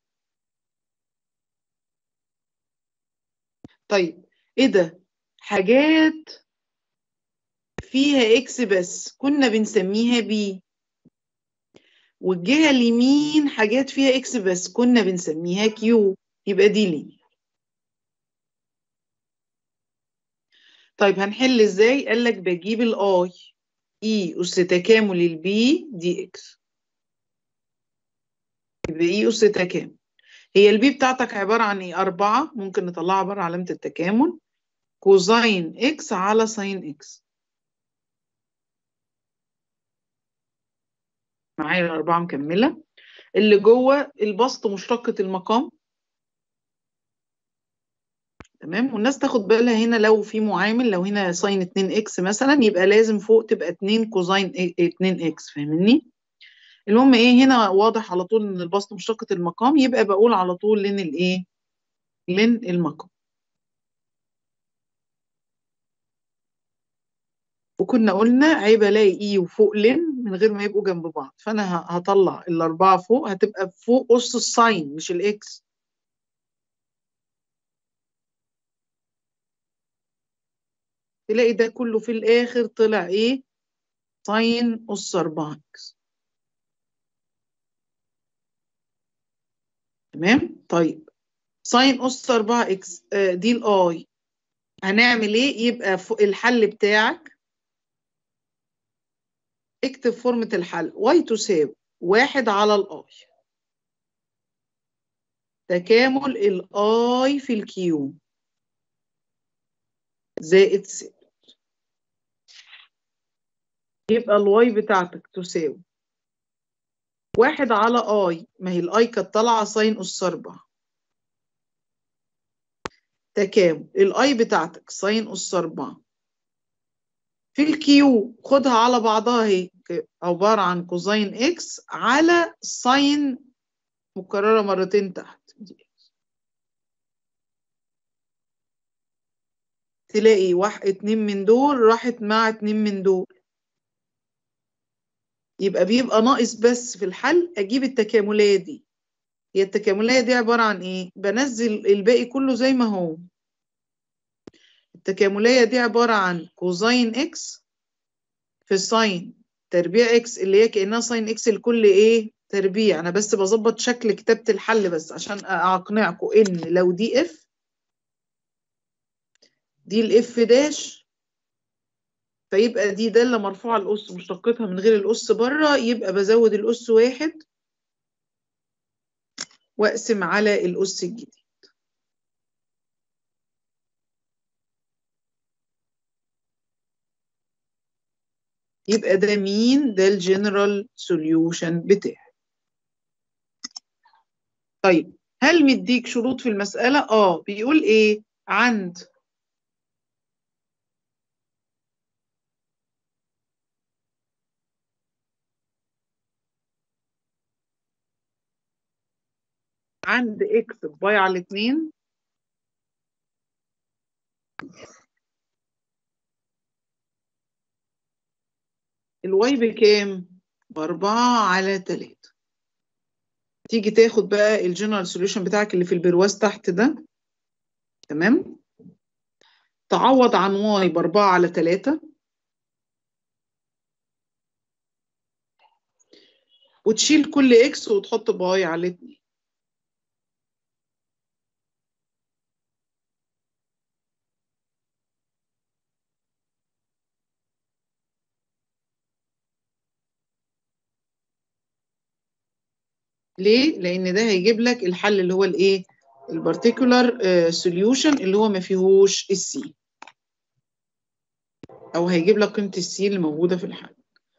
طيب ايه ده حاجات فيها اكس بس كنا بنسميها بي والجهة اليمين حاجات فيها اكس بس كنا بنسميها كيو يبقى دي لينير طيب هنحل ازاي قال لك بجيب الاي اي اس تكامل البي دي اكس يبقى اي اس تكامل هي البي بتاعتك عبارة عن ايه أربعة ممكن نطلعها بره علامة التكامل كوزين اكس على ساين اكس معايا الأربعة مكملة اللي جوه البسط مشتقة المقام تمام والناس تاخد بالها هنا لو في معامل لو هنا ساين 2 اكس مثلا يبقى لازم فوق تبقى 2 كوزين 2 اكس فاهمني المهم ايه هنا واضح على طول ان البسط مشتقة المقام يبقى بقول على طول لين الايه لين المقام وكنا قلنا عيب الاقي اي وفوق لين من غير ما يبقوا جنب بعض فانا هطلع الاربعه فوق هتبقى فوق اس الساين مش الاكس تلاقي ده كله في الاخر طلع ايه ساين اس 4 اكس تمام طيب ساين اس 4 اكس دي الاي هنعمل ايه يبقى الحل بتاعك اكتب فورمة الحل y تساوي واحد على الاي تكامل الاي في الكيو زائد ست يبقى الواي بتاعتك تساوي واحد على اي ما هي الاي كانت طالعه ساين اس 4 تكامل الاي بتاعتك ساين اس 4 في الكيو خدها على بعضها هي عباره عن كوزين اكس على ساين مكرره مرتين تحت تلاقي واحد اتنين من دول راحت مع اتنين من دول يبقى بيبقى ناقص بس في الحل اجيب التكامليه دي هي التكامليه دي عباره عن ايه بنزل الباقي كله زي ما هو التكامليه دي عباره عن كوزين اكس في ساين تربيع اكس اللي هي كانها ساين اكس لكل ايه تربيع انا بس بظبط شكل كتابه الحل بس عشان اقنعكم ان لو دي اف دي الاف داش فيبقى دي دالة مرفوعة الأس مشتقتها من غير الأس بره يبقى بزود الأس واحد وأقسم على الأس الجديد يبقى ده مين ده الجنرال سوليوشن بتاعي طيب هل مديك شروط في المسألة؟ اه بيقول ايه عند عند اكس باي على اتنين الواي بكام؟ بأربعة على تلاتة تيجي تاخد بقى الجنرال سوليوشن بتاعك اللي في البرواز تحت ده تمام؟ تعوض عن واي بأربعة على تلاتة وتشيل كل اكس وتحط باي على الاتنين ليه؟ لأن ده هيجيب لك الحل اللي هو الإيه؟ البارتيكولار سوليوشن اللي هو ما فيهوش السي أو هيجيب لك قيمة السي اللي موجودة في الحل.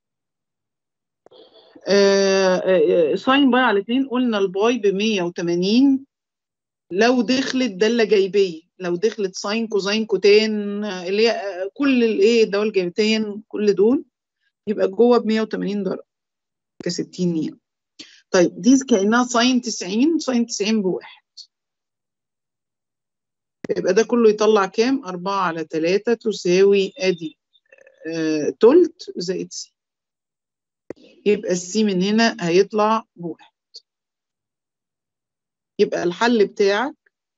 ساين باي على 2 قلنا الباي ب 180 لو دخلت دالة جايبية لو دخلت ساين كوزين كوتين اللي هي كل الايه الدول الجايبتين كل دول يبقى جوه ب 180 درجة ك 60 يعني. طيب دي كأنها ساين 90 ساين 90 بواحد يبقى ده كله يطلع كام؟ 4 على 3 تساوي ادي آه تلت زائد سي يبقى السي من هنا هيطلع بواحد يبقى الحل بتاعك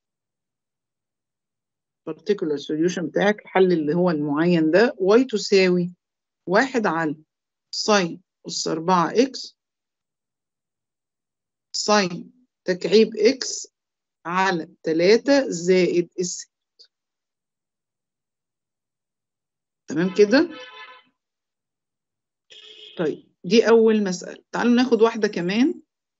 particular solution بتاعك الحل اللي هو المعين ده y تساوي واحد على ساين أس 4 إكس ساين تكعيب إكس على 3 زائد الس تمام كده؟ طيب دي أول مسألة تعالوا ناخد واحدة كمان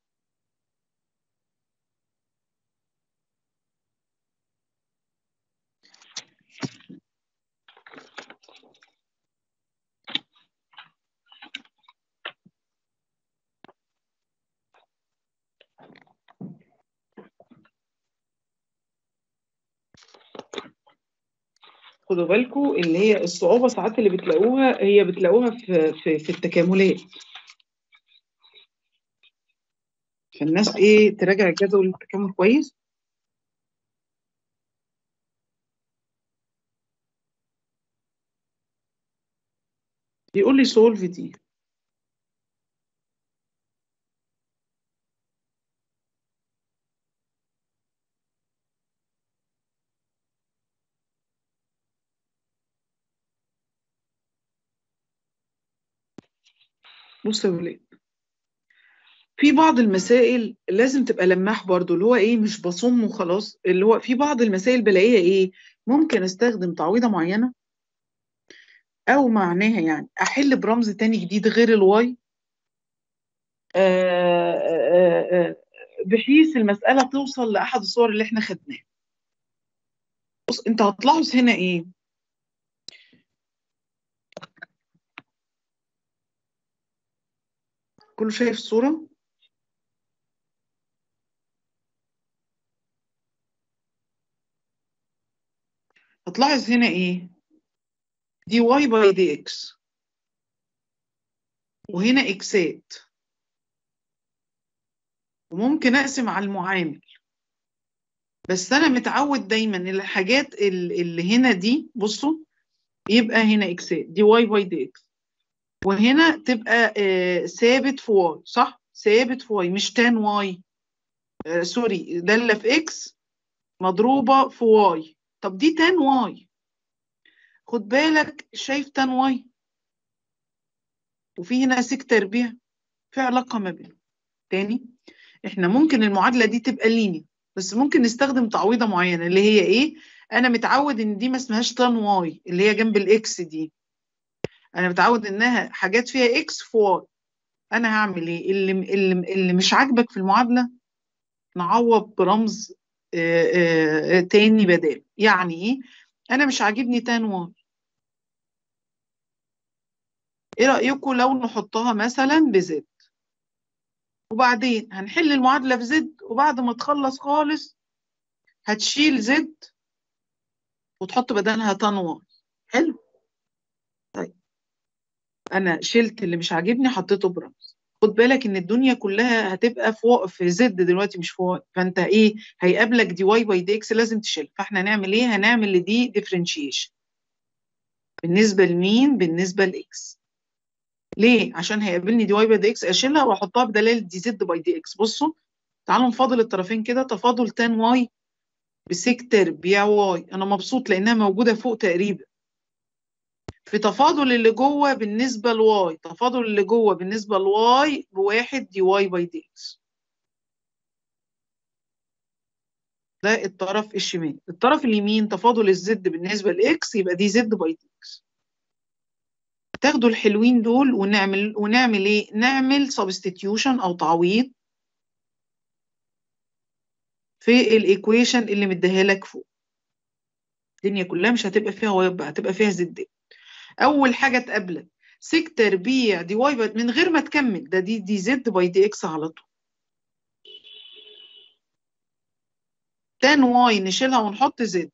خدوا بالكم اللي هي الصعوبة ساعات اللي بتلاقوها هي بتلاقوها في في, في التكاملات فالناس ايه تراجع الجدول التكامل كويس بيقول لي سولف دي بصوا يا ولاد في بعض المسائل لازم تبقى لماح برضو اللي هو ايه مش بصم وخلاص اللي هو في بعض المسائل بلاقيها ايه ممكن استخدم تعويضه معينه او معناها يعني احل برمز تاني جديد غير الواي آآ آآ بحيث المساله توصل لاحد الصور اللي احنا خدناها بص انت هتلاحظ هنا ايه كله شايف الصوره هتلاحظ هنا ايه دي واي باي دي اكس وهنا اكسات وممكن اقسم على المعامل بس انا متعود دايما الحاجات اللي هنا دي بصوا يبقى هنا اكسات دي واي باي دي اكس وهنا تبقى آه ثابت في واي صح ثابت في واي مش تان واي آه سوري داله في اكس مضروبه في واي طب دي تان واي خد بالك شايف تان واي وفي هنا سك تربيع في علاقة ما بينهم تاني احنا ممكن المعادلة دي تبقى ليني بس ممكن نستخدم تعويضة معينة اللي هي ايه انا متعود ان دي ما اسمهاش تان واي اللي هي جنب الاكس دي انا متعود انها حاجات فيها اكس في واي انا هعمل ايه اللي, اللي, اللي مش عاجبك في المعادلة نعوض برمز آآ آآ تاني بدال يعني ايه انا مش عاجبني تان واي ايه رايكم لو نحطها مثلا بزد وبعدين هنحل المعادله في زد وبعد ما تخلص خالص هتشيل زد وتحط بدلها تان واي حلو طيب انا شلت اللي مش عاجبني حطيته برمز خد بالك ان الدنيا كلها هتبقى فوق في زد دلوقتي مش في واي فانت ايه هيقابلك دي واي باي دي اكس لازم تشيل فاحنا هنعمل ايه هنعمل لدي ديفرنشيشن بالنسبه لمين بالنسبه لاكس ليه عشان هيقابلني دي واي باي دي اكس اشيلها واحطها بدلاله دي زد باي دي اكس بصوا تعالوا نفاضل الطرفين كده تفاضل تان واي بسيك تربيع واي انا مبسوط لانها موجوده فوق تقريبا في تفاضل اللي جوه بالنسبة لواي تفاضل اللي جوه بالنسبة لواي بواحد دي واي باي دي اكس ده الطرف الشمال الطرف اليمين تفاضل الزد بالنسبة لاكس يبقى دي زد باي دي اكس تاخدوا الحلوين دول ونعمل ونعمل ايه نعمل سبستيتيوشن او تعويض في الايكويشن اللي مديها لك فوق الدنيا كلها مش هتبقى فيها واي بقى هتبقى فيها زد اول حاجه تقابلك سك تربيع دي واي من غير ما تكمل ده دي دي زد باي دي اكس على طول تان واي نشيلها ونحط زد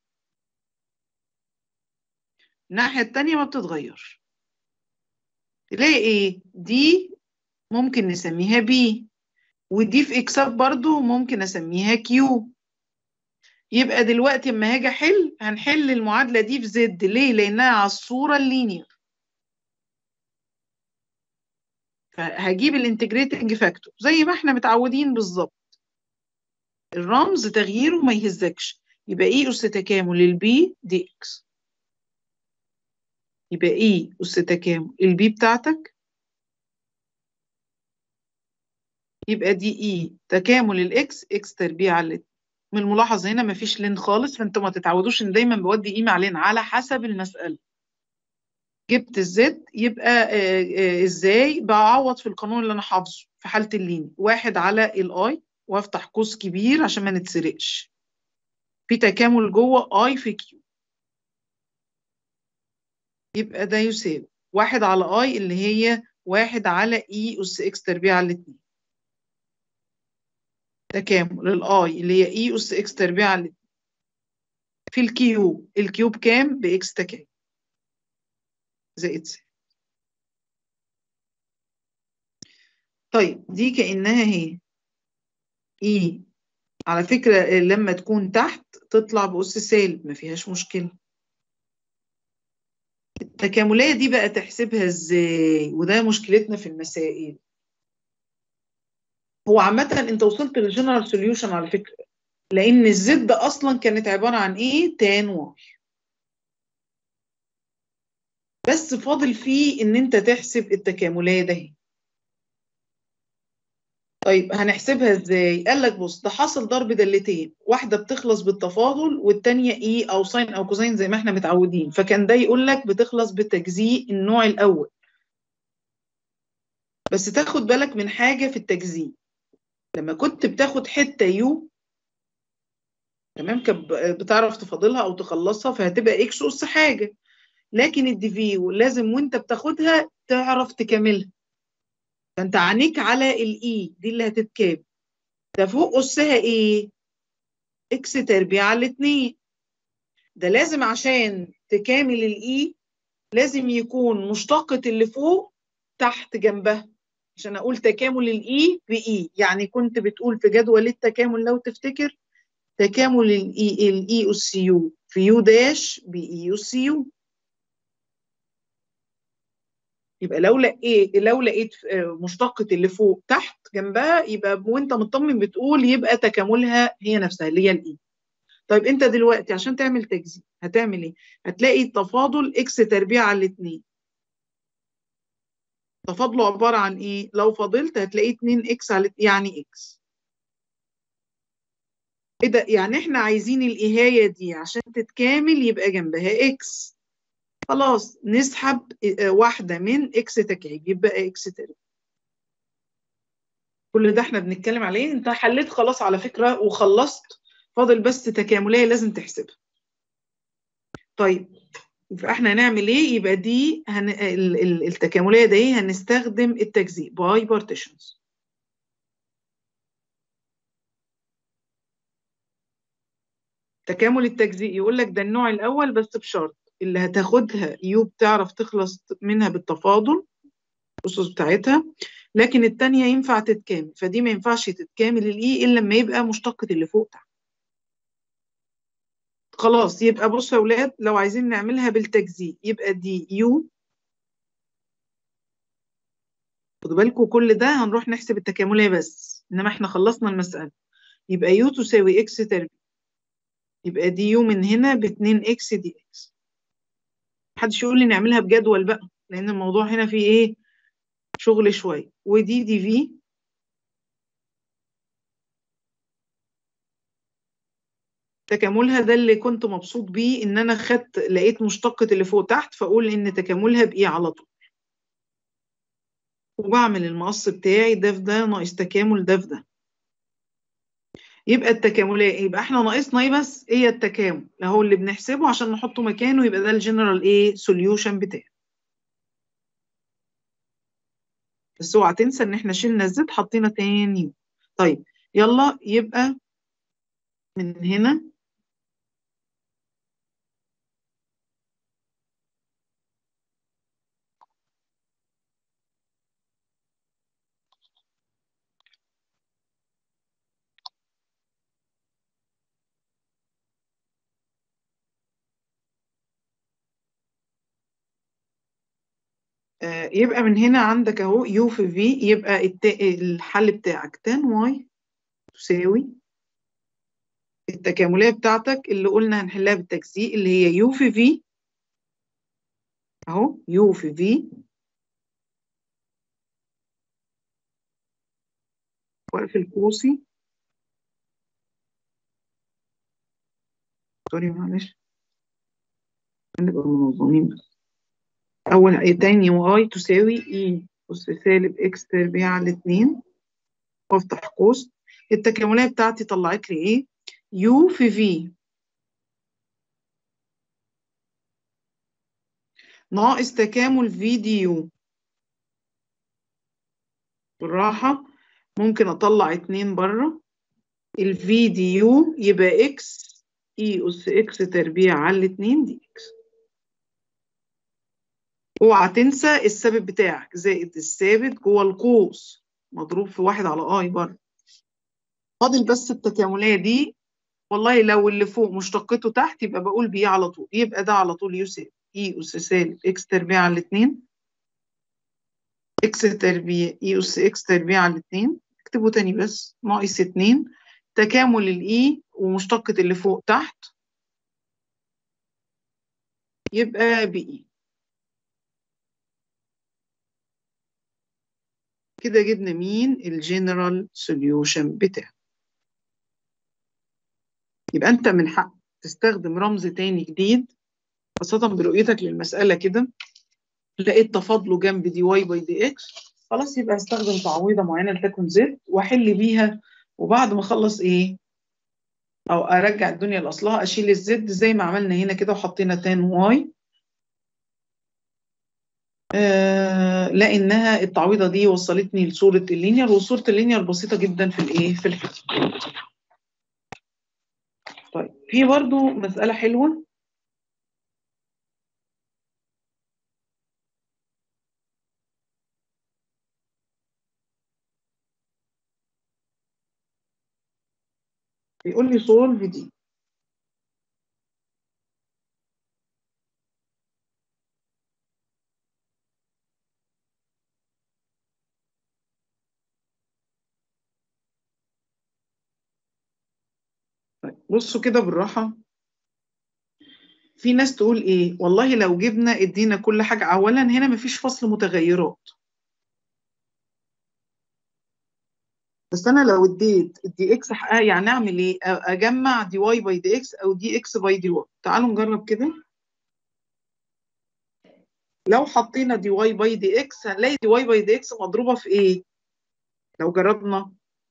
الناحيه التانية ما بتتغيرش تلاقي ايه دي ممكن نسميها بي ودي في اكسات برضو ممكن اسميها كيو يبقى دلوقتي اما هاجي احل هنحل المعادله دي في زد ليه لانها على الصوره اللينير فهجيب الانتجريتنج فاكتور زي ما احنا متعودين بالظبط الرمز تغييره ما يهزكش يبقى اي اس تكامل البي دي اكس يبقى اي اس تكامل البي بتاعتك يبقى دي اي تكامل الاكس اكس تربيع على الاتنين من الملاحظ هنا مفيش لين خالص فانتوا ما تتعودوش ان دايما بودي قيمه على لين على حسب المساله جبت الزد يبقى آآ آآ ازاي بعوض في القانون اللي انا حافظه في حاله اللين واحد على الاي وافتح قوس كبير عشان ما نتسرقش في تكامل جوه اي في كيو يبقى ده يساوي واحد على اي اللي هي واحد على اي اس اكس تربيع على الاتنين تكامل الاي اللي هي اي اس اكس تربيع على الاتنين في الكيو الكيو بكام باكس تكامل زائد س طيب دي كأنها هي اي على فكرة لما تكون تحت تطلع بأس سالب ما فيهاش مشكلة التكاملية دي بقى تحسبها ازاي وده مشكلتنا في المسائل هو عامة انت وصلت للجنرال سوليوشن على فكرة لان الزد اصلا كانت عبارة عن ايه تان واي بس فاضل فيه ان انت تحسب التكاملية ده طيب هنحسبها ازاي قال لك بص ده حاصل ضرب دالتين واحده بتخلص بالتفاضل والتانية ايه او ساين او كوزين زي ما احنا متعودين فكان ده يقول لك بتخلص بتجزيء النوع الاول بس تاخد بالك من حاجه في التجزيء لما كنت بتاخد حته يو تمام كانت بتعرف تفاضلها او تخلصها فهتبقى اكس اس حاجه لكن الديفيو لازم وانت بتاخدها تعرف تكملها فانت عينيك على الاي دي اللي هتتكاب ده فوق اسها ايه اكس تربيع على الاتنين ده لازم عشان تكامل الاي لازم يكون مشتقة اللي فوق تحت جنبها عشان اقول تكامل الاي باي يعني كنت بتقول في جدول التكامل لو تفتكر تكامل الاي الاي اس يو في يو داش باي اس يو يبقى لو لقيت لو لقيت مشتقة اللي فوق تحت جنبها يبقى وانت مطمن بتقول يبقى تكاملها هي نفسها اللي هي الاي طيب انت دلوقتي عشان تعمل تجزيء هتعمل ايه هتلاقي تفاضل اكس تربيع على الاثنين تفاضله عبارة عن ايه لو فاضلت هتلاقيه 2 اكس على يعني اكس ايه ده يعني احنا عايزين الاهاية دي عشان تتكامل يبقى جنبها اكس خلاص نسحب واحدة من اكس تكعيب يبقى اكس تربيع كل ده احنا بنتكلم عليه انت حليت خلاص على فكرة وخلصت فاضل بس تكاملية لازم تحسبها طيب فاحنا هنعمل ايه يبقى دي هن... ال... ال... التكاملية دي هنستخدم التجزيء باي بارتيشنز تكامل التجزيء يقول لك ده النوع الاول بس بشرط اللي هتاخدها يو بتعرف تخلص منها بالتفاضل الأسس بتاعتها لكن التانية ينفع تتكامل فدي ما ينفعش تتكامل الإي إلا لما يبقى مشتقة اللي فوق تحت خلاص يبقى بصوا يا ولاد لو عايزين نعملها بالتجزيء يبقى دي يو خدوا بالكم كل ده هنروح نحسب التكاملية بس إنما إحنا خلصنا المسألة يبقى يو تساوي إكس تربيع يبقى دي يو من هنا ب 2 إكس دي إكس محدش يقول لي نعملها بجدول بقى لان الموضوع هنا فيه ايه شغل شويه ودي دي في تكاملها ده اللي كنت مبسوط بيه ان انا خدت لقيت مشتقة اللي فوق تحت فاقول ان تكاملها بايه على طول وبعمل المقص بتاعي ده في ده ناقص تكامل ده في ده يبقى التكاملية يبقى احنا ناقصنا ايه بس هي التكامل اهو اللي بنحسبه عشان نحطه مكانه يبقى ده الجنرال ايه سوليوشن بتاعي بس اوعى تنسى ان احنا شلنا الزد حطينا تاني طيب يلا يبقى من هنا آه، يبقى من هنا عندك اهو يو في في يبقى الت... الحل بتاعك تان واي تساوي التكاملية بتاعتك اللي قلنا هنحلها بالتجزيء اللي هي يو في في اهو يو في في واقفل قوسي سوري معلش نبقى منظمين بس أول تاني واي تساوي اي أس سالب اكس تربيع على اتنين وافتح قوس التكاملية بتاعتي طلعت لي ايه؟ يو في في ناقص تكامل في دي يو بالراحة ممكن أطلع اتنين بره الفي دي يو يبقى اكس اي أس اكس تربيع على اتنين دي اكس اوعى تنسى الثابت بتاعك زائد الثابت جوه القوس مضروب في واحد على اي بره فاضل بس التكاملية دي والله لو اللي فوق مشتقته تحت يبقى بقول بيه على طول يبقى ده على طول يساوي اي اس سالب اكس تربيع على الاتنين اكس تربيع اي اس اكس تربيع على الاتنين اكتبه تاني بس ناقص اتنين تكامل الاي ومشتقة اللي فوق تحت يبقى بإي كده جبنا مين الجنرال سوليوشن بتاعه يبقى انت من حق تستخدم رمز تاني جديد خاصة برؤيتك للمسألة كده لقيت تفاضله جنب دي واي باي دي اكس خلاص يبقى استخدم تعويضة معينة لتكن زد واحل بيها وبعد ما اخلص ايه او ارجع الدنيا لاصلها اشيل الزد زي ما عملنا هنا كده وحطينا تان واي آه لانها التعويضه دي وصلتني لصوره اللينير وصوره اللينير بسيطه جدا في الايه في الحساب طيب في برضو مساله حلوه بيقول لي سولف دي طيب بصوا كده بالراحة في ناس تقول ايه والله لو جبنا ادينا كل حاجة اولا هنا مفيش فصل متغيرات بس انا لو اديت دي اكس حقها يعني اعمل ايه اجمع دي واي باي دي اكس او دي اكس باي دي واي تعالوا نجرب كده لو حطينا دي واي باي دي اكس هنلاقي دي واي باي دي اكس مضروبة في ايه لو جربنا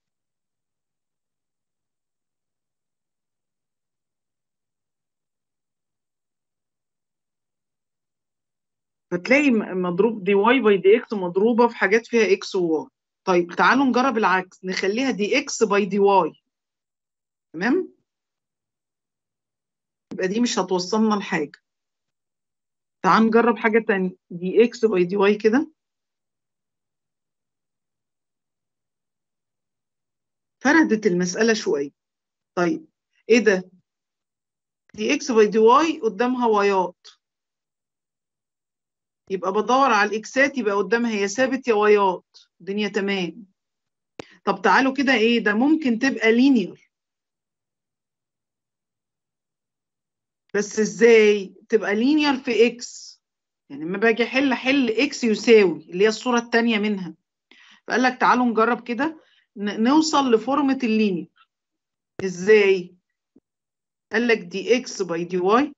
فتلاقي مضروب دي واي باي دي اكس مضروبة في حاجات فيها اكس وواي طيب تعالوا نجرب العكس نخليها دي اكس باي دي واي تمام يبقى دي مش هتوصلنا لحاجة تعال نجرب حاجة تانية دي اكس باي دي واي كده فردت المسألة شوية طيب ايه ده دي اكس باي دي واي قدامها وايات يبقى بدور على الاكسات يبقى قدامها يا ثابت يا وايات الدنيا تمام طب تعالوا كده ايه ده ممكن تبقى لينير بس ازاي تبقى لينير في اكس يعني لما باجي احل احل اكس يساوي اللي هي الصوره الثانيه منها فقال لك تعالوا نجرب كده نوصل لفورمه اللينير ازاي قال لك دي اكس باي دي واي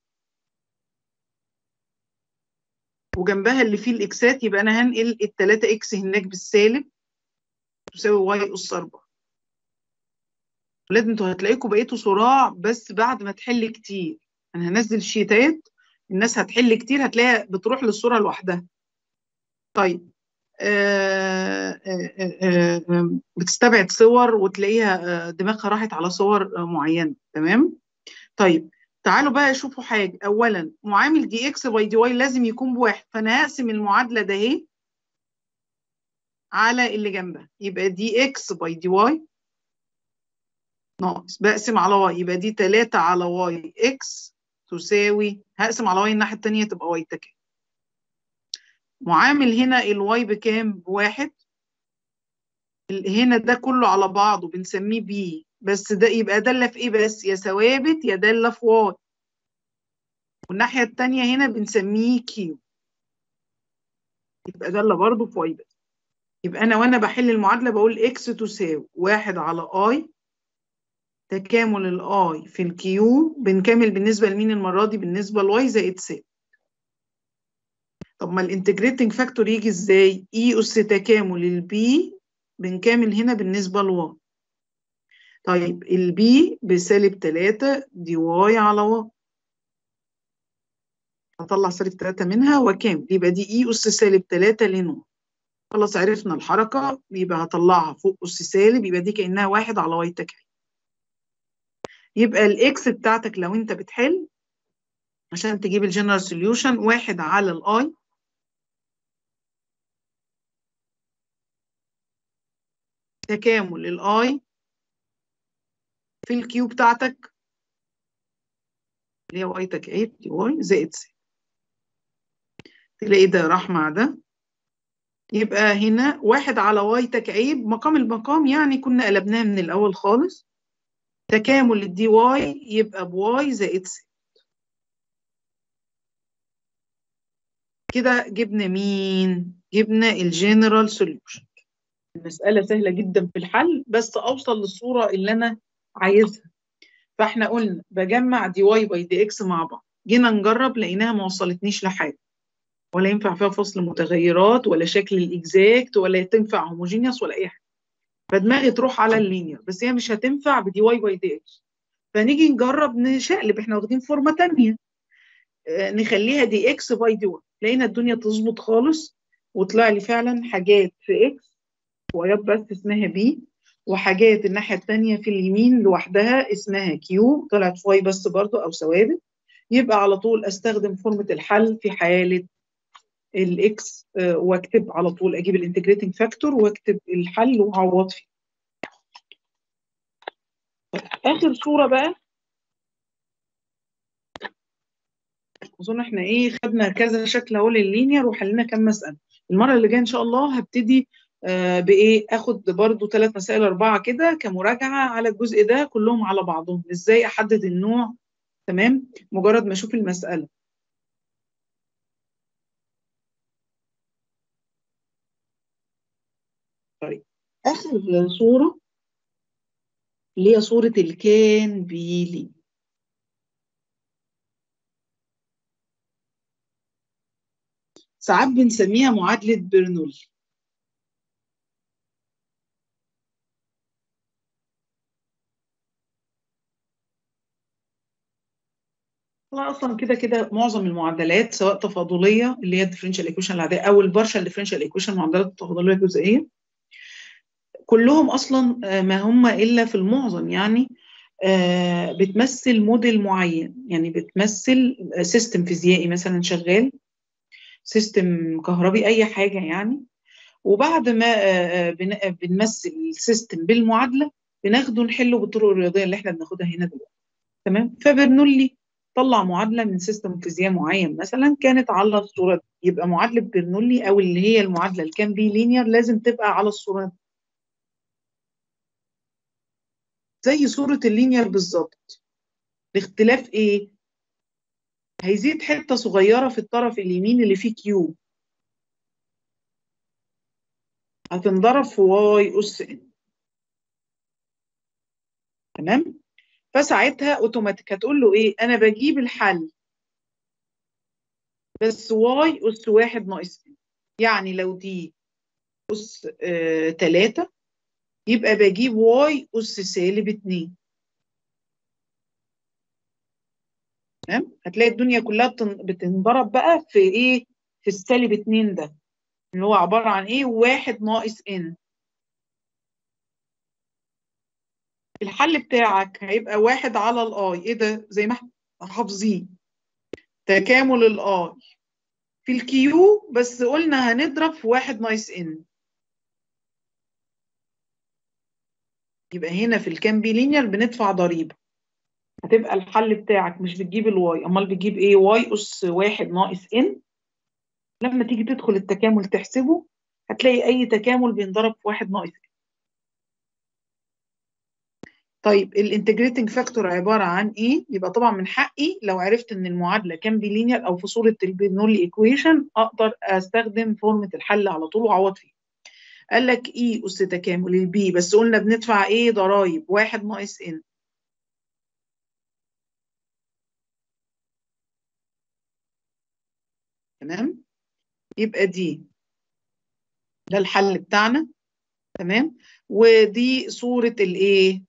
وجنبها اللي فيه الاكسات يبقى انا هنقل التلاتة اكس هناك بالسالب تساوي واي اس 4 ولاد انتوا هتلاقيكم بقيتوا صراع بس بعد ما تحل كتير انا هنزل شيتات الناس هتحل كتير هتلاقيها بتروح للصوره لوحدها طيب آآ آآ بتستبعد صور وتلاقيها دماغها راحت على صور معينه تمام طيب تعالوا بقى شوفوا حاجه اولا معامل دي اكس باي دي واي لازم يكون بواحد فانا هقسم المعادله ده اهي على اللي جنبها يبقى دي اكس باي دي واي ناقص بقسم على واي يبقى دي 3 على واي اكس تساوي هقسم على واي الناحيه الثانيه تبقى واي تكامل معامل هنا الواي بكام بواحد هنا ده كله على بعضه بنسميه بي بس ده يبقى دالة في ايه بس يا ثوابت يا دالة في واي والناحية التانية هنا بنسميه كيو يبقى دالة برضه في واي بس يبقى انا وانا بحل المعادلة بقول اكس تساوي واحد على اي تكامل الاي في الكيو بنكمل بالنسبة لمين المرة دي بالنسبة لواي زائد س طب ما الانتجريتنج فاكتور يجي ازاي اي اس تكامل البي بنكامل هنا بالنسبة لواي طيب البي بسالب 3 دي واي على واي هطلع سالب 3 منها وكام يبقى دي اي اس سالب 3 لنوع خلاص عرفنا الحركة يبقى هطلعها فوق اس سالب يبقى دي كأنها واحد على واي تكعيب يبقى الاكس بتاعتك لو انت بتحل عشان تجيب الجنرال سوليوشن واحد على الاي تكامل الاي في الكيو بتاعتك اللي هي واي تكعيب دي واي زائد س تلاقي ده راح مع ده يبقى هنا واحد على واي تكعيب مقام المقام يعني كنا قلبناها من الأول خالص تكامل الدي واي يبقى بواي زائد س كده جبنا مين؟ جبنا الجنرال سوليوشن المسألة سهلة جدا في الحل بس أوصل للصورة اللي أنا عايزها فاحنا قلنا بجمع دي واي باي دي اكس مع بعض جينا نجرب لقيناها ما وصلتنيش لحاجه ولا ينفع فيها فصل متغيرات ولا شكل الاكزاكت ولا تنفع هوموجينيوس ولا اي حاجه فدماغي تروح على اللينير بس هي مش هتنفع بدي واي باي دي اكس فنيجي نجرب نشقلب احنا واخدين فورمه ثانيه آه نخليها دي اكس باي دي واي لقينا الدنيا تظبط خالص وطلع لي فعلا حاجات في اكس وايات بس اسمها بي وحاجات الناحية التانية في اليمين لوحدها اسمها كيو طلعت واي بس برضو أو ثوابت يبقى على طول أستخدم فورمة الحل في حالة الإكس آه وأكتب على طول أجيب الانتجريتنج فاكتور وأكتب الحل وأعوض فيه آخر صورة بقى أظن إحنا إيه خدنا كذا شكل أهو لللينير وحلينا كام مسألة المرة اللي جاية إن شاء الله هبتدي آه بايه اخد برضو ثلاث مسائل اربعه كده كمراجعه على الجزء ده كلهم على بعضهم ازاي احدد النوع تمام مجرد ما اشوف المساله طيب اخر صوره اللي هي صوره الكان بيلي ساعات بنسميها معادله برنولي لا اصلا كده كده معظم المعادلات سواء تفاضليه اللي هي الديفرنشال ايكويشن العاديه او البارشال ديفرنشال ايكويشن المعادلات التفاضليه الجزئيه كلهم اصلا ما هم الا في المعظم يعني بتمثل موديل معين يعني بتمثل سيستم فيزيائي مثلا شغال سيستم كهربي اي حاجه يعني وبعد ما بنمثل السيستم بالمعادله بناخده نحله بالطرق الرياضيه اللي احنا بناخدها هنا دلوقتي تمام فبرنولي طلع معادله من سيستم فيزياء معين مثلا كانت على الصوره دي يبقى معادله برنولي او اللي هي المعادله اللي كان بي لينير لازم تبقى على الصوره دي زي صوره اللينير بالظبط الاختلاف ايه هيزيد حتة صغيرة في الطرف اليمين اللي فيه كيو هتنضرب في واي أس ان تمام فساعتها اوتوماتيك هتقول له ايه انا بجيب الحل بس واي اس واحد ناقص ان يعني لو دي اس آه تلاتة يبقى بجيب واي اس سالب اتنين تمام هتلاقي الدنيا كلها بتن- بتنضرب بقى في ايه في السالب اتنين ده اللي هو عبارة عن ايه واحد ناقص ان الحل بتاعك هيبقى واحد على الاي ايه ده زي ما احنا حافظين تكامل الاي في الكيو بس قلنا هنضرب في واحد ناقص ان يبقى هنا في الكام بي لينير بندفع ضريبة هتبقى الحل بتاعك مش بتجيب الواي امال بتجيب ايه واي اس واحد ناقص ان لما تيجي تدخل التكامل تحسبه هتلاقي اي تكامل بينضرب في واحد ناقص ان طيب الانتجريتنج فاكتور عباره عن ايه يبقى طبعا من حقي لو عرفت ان المعادله كان بلينير او في صوره البيرنولي ايكويشن اقدر استخدم فورمه الحل على طول واعوض فيه قال لك اي اس تكامل البي بس قلنا بندفع ايه ضرايب واحد ناقص ان تمام يبقى دي ده الحل بتاعنا تمام ودي صوره الايه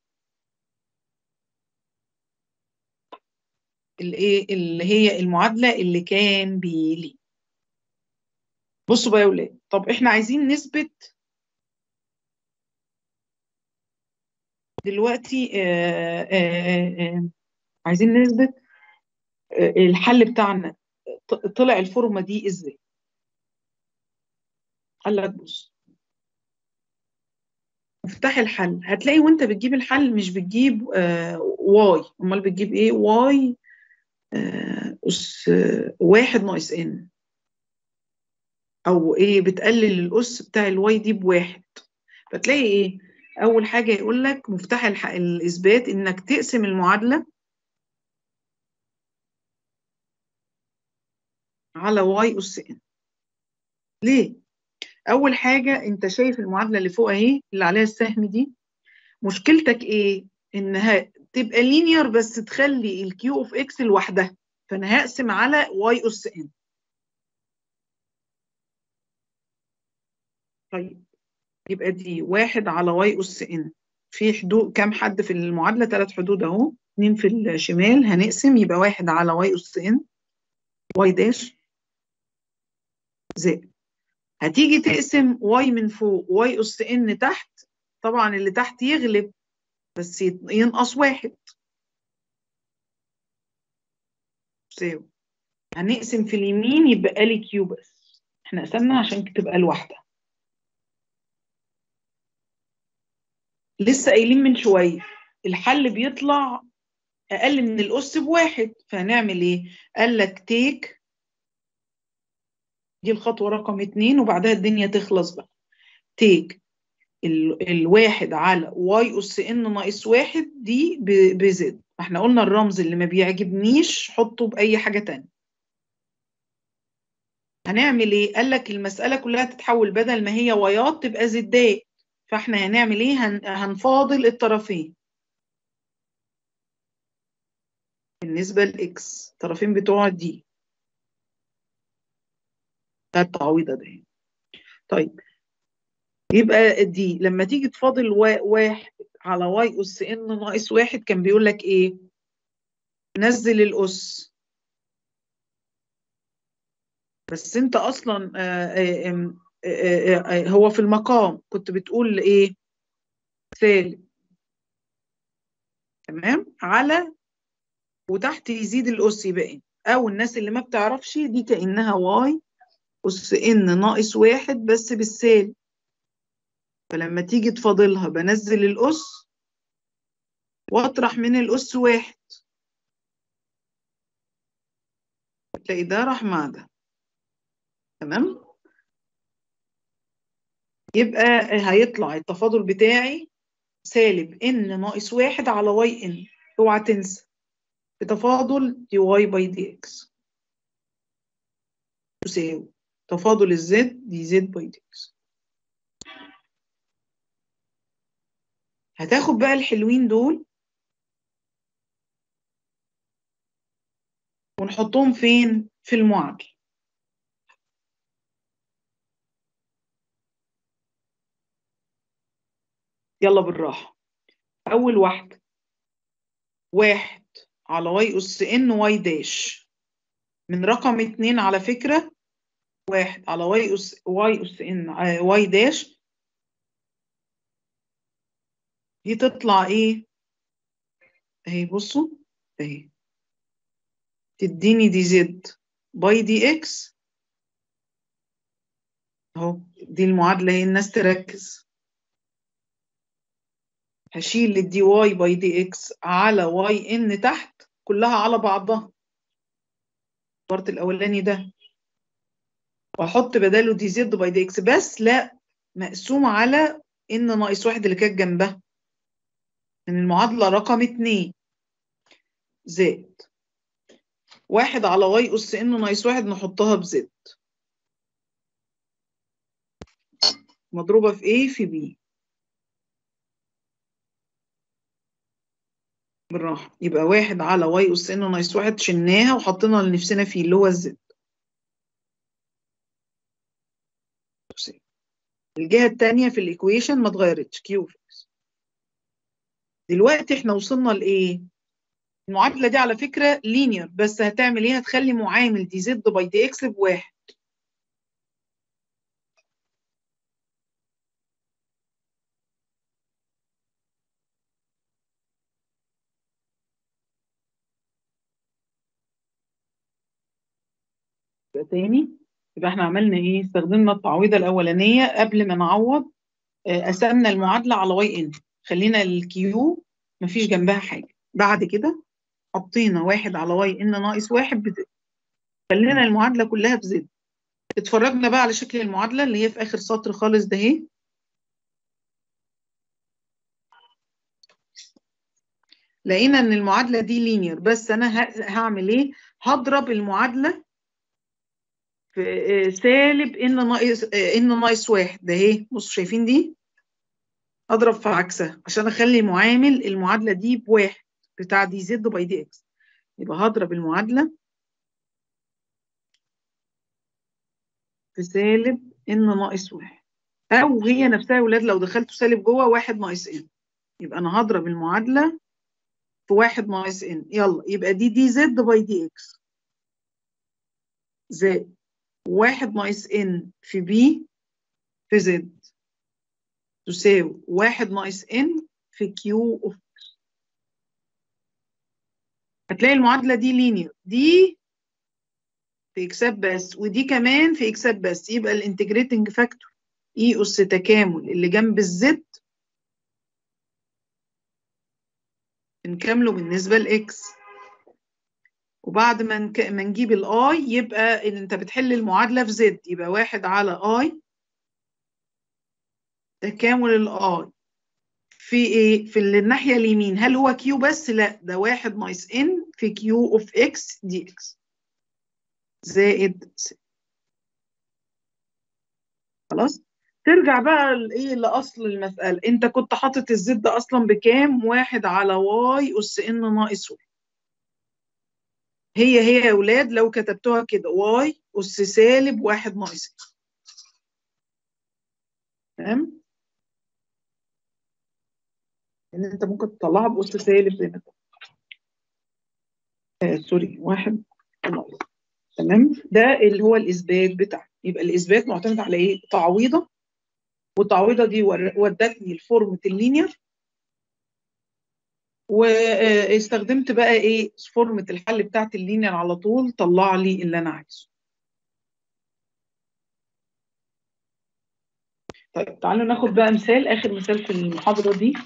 الايه اللي هي المعادله اللي كان بيلي بصوا بقى يا ولاد طب احنا عايزين نثبت دلوقتي آه آه آه عايزين نثبت آه الحل بتاعنا ط- طلع الفورمه دي ازاي قال لك بص مفتاح الحل هتلاقي وانت بتجيب الحل مش بتجيب آه واي امال بتجيب ايه واي آه اس آه واحد ناقص ان او ايه بتقلل الاس بتاع الواي دي بواحد فتلاقي ايه اول حاجه يقول لك مفتاح الح... الاثبات انك تقسم المعادله على واي اس ان ليه اول حاجه انت شايف المعادله اللي فوق اهي اللي عليها السهم دي مشكلتك ايه انها تبقى لينير بس تخلي الكيو اوف اكس لوحدها فانا هقسم على واي اس ان طيب يبقى دي واحد على واي اس ان في حدود كام حد في المعادله ثلاث حدود اهو اتنين في الشمال هنقسم يبقى واحد على واي اس ان واي داش زائد هتيجي تقسم واي من فوق واي اس ان تحت طبعا اللي تحت يغلب بس يت- ينقص واحد يساوي هنقسم في اليمين يبقى لي كيو بس احنا قسمنا عشان تبقى الواحدة لسه قايلين من شوية الحل بيطلع أقل من الأس بواحد فهنعمل إيه؟ قال لك تيك دي الخطوة رقم اتنين وبعدها الدنيا تخلص بقى تيك ال الواحد على واي أس إن ناقص واحد دي ب- بزد احنا قلنا الرمز اللي ما بيعجبنيش حطه بأي حاجة تانية هنعمل ايه؟ قال لك المسألة كلها تتحول بدل ما هي وايات تبقى زدات فاحنا هنعمل ايه؟ هن... هنفاضل الطرفين بالنسبة لإكس الطرفين بتوع دي ده التعويضة ده طيب يبقى دي لما تيجي تفاضل وا- واحد على واي أس إن ناقص واحد كان بيقول لك إيه؟ نزل الأس بس أنت أصلا آه، آه، آم، آه، آه، آه، هو في المقام كنت بتقول إيه؟ سالب تمام على وتحت يزيد الأس يبقى إيه؟ أو الناس اللي ما بتعرفش دي كأنها واي أس إن ناقص واحد بس بالسالب فلما تيجي تفاضلها بنزل الأس وأطرح من الأس واحد تلاقي ده راح مع ده تمام يبقى هيطلع التفاضل بتاعي سالب ان ناقص واحد على واي ان اوعى تنسى بتفاضل دي واي باي دي اكس تساوي تفاضل الزد دي زد باي دي اكس هتاخد بقى الحلوين دول ونحطهم فين في المعادلة يلا بالراحة أول واحدة واحد على واي أس إن واي داش من رقم اتنين على فكرة واحد على واي أس واي أس إن آه، واي داش دي تطلع إيه؟ أهي بصوا أهي تديني دي زد باي دي إكس أهو دي المعادلة هي الناس تركز هشيل الدي واي باي دي اكس على واي ان تحت كلها على بعضها البارت الاولاني ده واحط بداله دي زد باي دي اكس بس لا مقسوم على ان ناقص واحد اللي كانت جنبها من المعادلة رقم اتنين زائد واحد على واي اس ان ناقص واحد نحطها بزد مضروبة في ايه في بي بالراحة يبقى واحد على واي أس إن ناقص واحد شلناها وحطينا اللي نفسنا فيه اللي هو الزد الجهة التانية في الإيكويشن ما اتغيرتش كيو فيكس دلوقتي احنا وصلنا لإيه؟ المعادلة دي على فكرة لينير بس هتعمل إيه؟ هتخلي معامل دي زد باي دي إكس بواحد يبقى تاني يبقى احنا عملنا ايه استخدمنا التعويضه الاولانيه قبل ما نعوض آه، قسمنا المعادله على واي ان خلينا الكيو مفيش جنبها حاجه بعد كده حطينا واحد على واي ان ناقص واحد بزد خلينا المعادله كلها بزد اتفرجنا بقى على شكل المعادله اللي هي في اخر سطر خالص ده اهي لقينا ان المعادله دي لينير بس انا ه- هعمل ايه هضرب المعادله في آه، سالب ان ناقص آه، ان ناقص واحد ده اهي بصوا شايفين دي اضرب في عكسها عشان اخلي معامل المعادله دي بواحد بتاع دي زد باي دي اكس يبقى هضرب المعادله في سالب ان ناقص واحد او هي نفسها يا ولاد لو دخلتوا سالب جوه واحد ناقص ان يبقى انا هضرب المعادله في واحد ناقص ان يلا يبقى دي دي زد باي دي اكس زائد واحد ناقص ان في بي في زد تساوي واحد ناقص ان في كيو اوف هتلاقي المعادلة دي لينير دي في اكسات بس ودي كمان في اكسات بس يبقى الانتجريتنج فاكتور اي اس تكامل اللي جنب الزد نكمله بالنسبة لاكس وبعد ما نك... ما نجيب الاي يبقى ان انت بتحل المعادلة في زد يبقى واحد على اي تكامل الاي في ايه في الناحية اليمين هل هو كيو بس لا ده واحد ناقص ان في كيو اوف اكس دي اكس زائد س. خلاص ترجع بقى لايه لاصل المسألة انت كنت حاطط الزد اصلا بكام واحد على واي اس ان ناقص واحد هي هي يا اولاد لو كتبتوها كده واي اس سالب واحد ناقص اكس تمام ان انت ممكن تطلعها باس سالب زي ما انت آه سوري واحد ناقص تمام ده اللي هو الاثبات بتاعنا يبقى الاثبات معتمد على ايه تعويضه والتعويضه دي ور- ودتني لفورمه اللينير واستخدمت بقى ايه فورمه الحل بتاعت اللينير على طول طلع لي اللي انا عايزه طيب تعالوا ناخد بقى مثال اخر مثال في المحاضره دي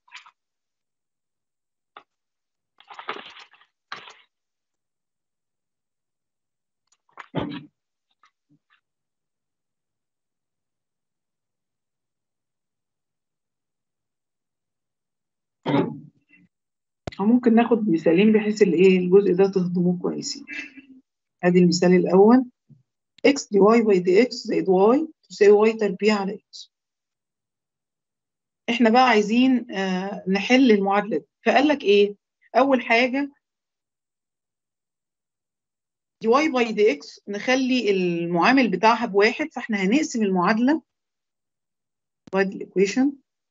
أو ممكن ناخد مثالين بحيث الايه الجزء ده تهضموه كويسين ادي المثال الاول اكس دي واي باي دي اكس زائد واي تساوي واي تربيع على اكس احنا بقى عايزين آه نحل المعادله دي فقال لك ايه اول حاجه دي واي باي دي اكس نخلي المعامل بتاعها بواحد فاحنا هنقسم المعادله divide الايكويشن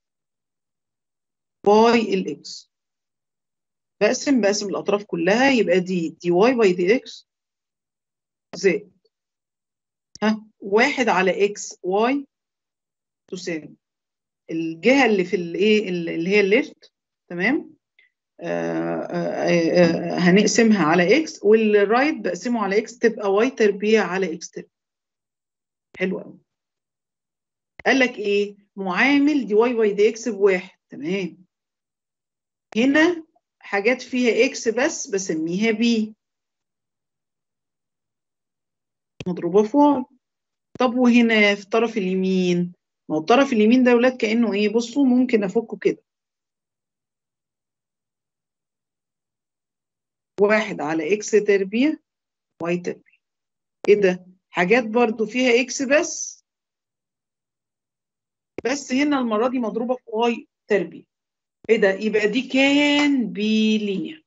باي الاكس بقسم بقسم الاطراف كلها يبقى دي دي واي باي دي اكس زائد ها واحد على اكس واي تساوي الجهه اللي في الايه اللي هي الليفت تمام آه آه آه هنقسمها على اكس والرايت بقسمه على اكس تبقى واي تربيع على اكس تربيع حلو قوي قال لك ايه معامل دي واي باي دي اكس بواحد تمام هنا حاجات فيها اكس بس بسميها بي مضروبه في واي طب وهنا في الطرف اليمين ما هو الطرف اليمين ده يا ولاد كانه ايه بصوا ممكن افكه كده واحد على اكس تربيع واي تربيع ايه ده حاجات برضو فيها اكس بس بس هنا المره دي مضروبه في واي تربيع ايه ده يبقى دي كان بلينير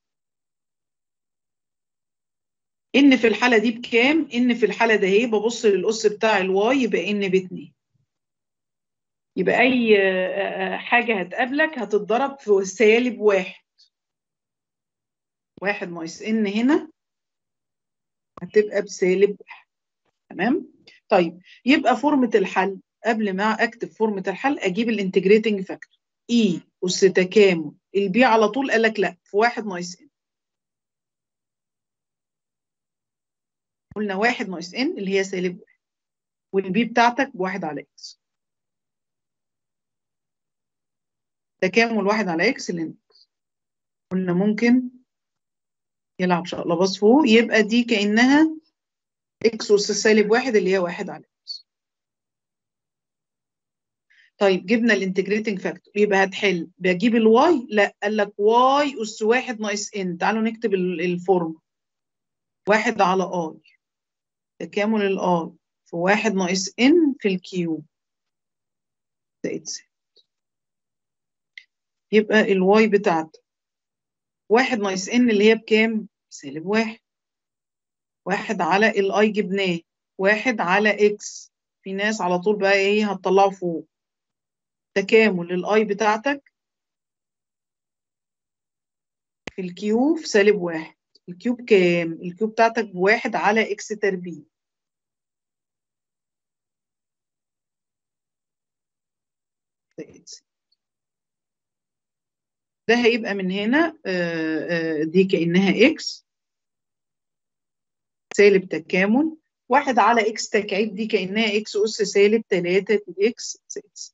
ان في الحاله دي بكام ان في الحاله ده اهي ببص للاس بتاع الواي يبقى ان باتنين يبقى اي حاجه هتقابلك هتتضرب في سالب واحد واحد ناقص ان هنا هتبقى بسالب واحد تمام طيب يبقى فورمة الحل قبل ما اكتب فورمة الحل اجيب الانتجريتنج فاكتور اي اس تكامل البي على طول قال لك لا في واحد ناقص ان قلنا واحد ناقص ان اللي هي سالب واحد والبي بتاعتك بواحد على اكس تكامل واحد على اكس لان قلنا ممكن يلعب شقلباظ فوق يبقى دي كانها اكس اس سالب واحد اللي هي واحد على اكس طيب جبنا الانتجريتنج فاكتور يبقى هتحل بجيب الواي لا قال لك واي اس واحد ناقص ان تعالوا نكتب الفورم واحد على اي تكامل الاي في واحد ناقص ان في الكيو زائد ست يبقى الواي بتاعتك واحد ناقص ان اللي هي بكام؟ سالب واحد واحد على الاي جبناه واحد على اكس في ناس على طول بقى ايه هتطلعه فوق تكامل الاي بتاعتك في الكيو في سالب واحد الكيو بكام؟ الكيو بتاعتك بواحد على اكس تربيع ده هيبقى من هنا دي كأنها اكس سالب تكامل واحد على اكس تكعيب دي كأنها اكس أس سالب تلاتة اكس اكس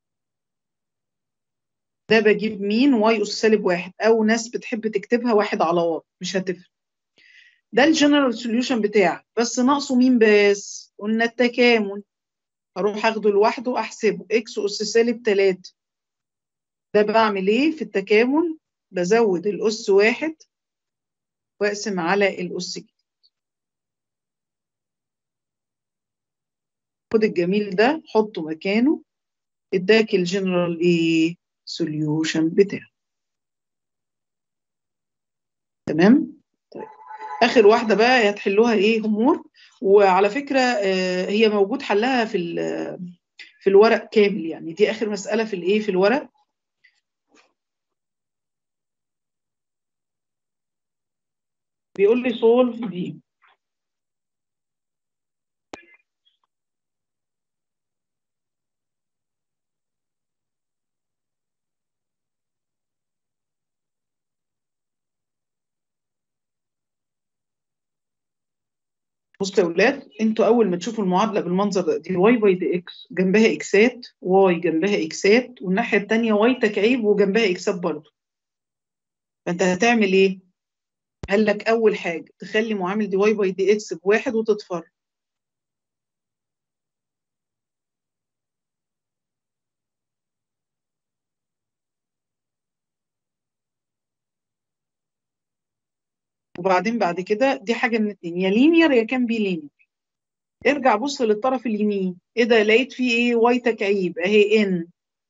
ده بجيب مين واي أس سالب واحد أو ناس بتحب تكتبها واحد على واي مش هتفرق ده الجنرال سوليوشن بتاعك بس ناقصه مين بس قلنا التكامل هروح اخده لوحده احسبه اكس أس سالب تلاتة ده بعمل ايه في التكامل بزود الأس واحد واقسم على الأس جديد خد الجميل ده حطه مكانه اداك الجنرال ايه سوليوشن بتاعه تمام طيب اخر واحده بقى هتحلوها ايه هومور وعلى فكره آه هي موجود حلها في في الورق كامل يعني دي اخر مساله في الايه في الورق بيقول لي سولف دي بصوا يا اولاد انتوا اول ما تشوفوا المعادله بالمنظر ده دي واي باي دي اكس جنبها اكسات واي جنبها اكسات والناحيه الثانيه واي تكعيب وجنبها اكسات برضه فانت هتعمل ايه قال لك اول حاجه تخلي معامل دي واي باي دي اكس بواحد وتتفرج وبعدين بعد كده دي حاجه من اتنين يا لينير يا كان بي لينير ارجع بص للطرف اليمين ايه ده لقيت فيه ايه واي تكعيب اهي ان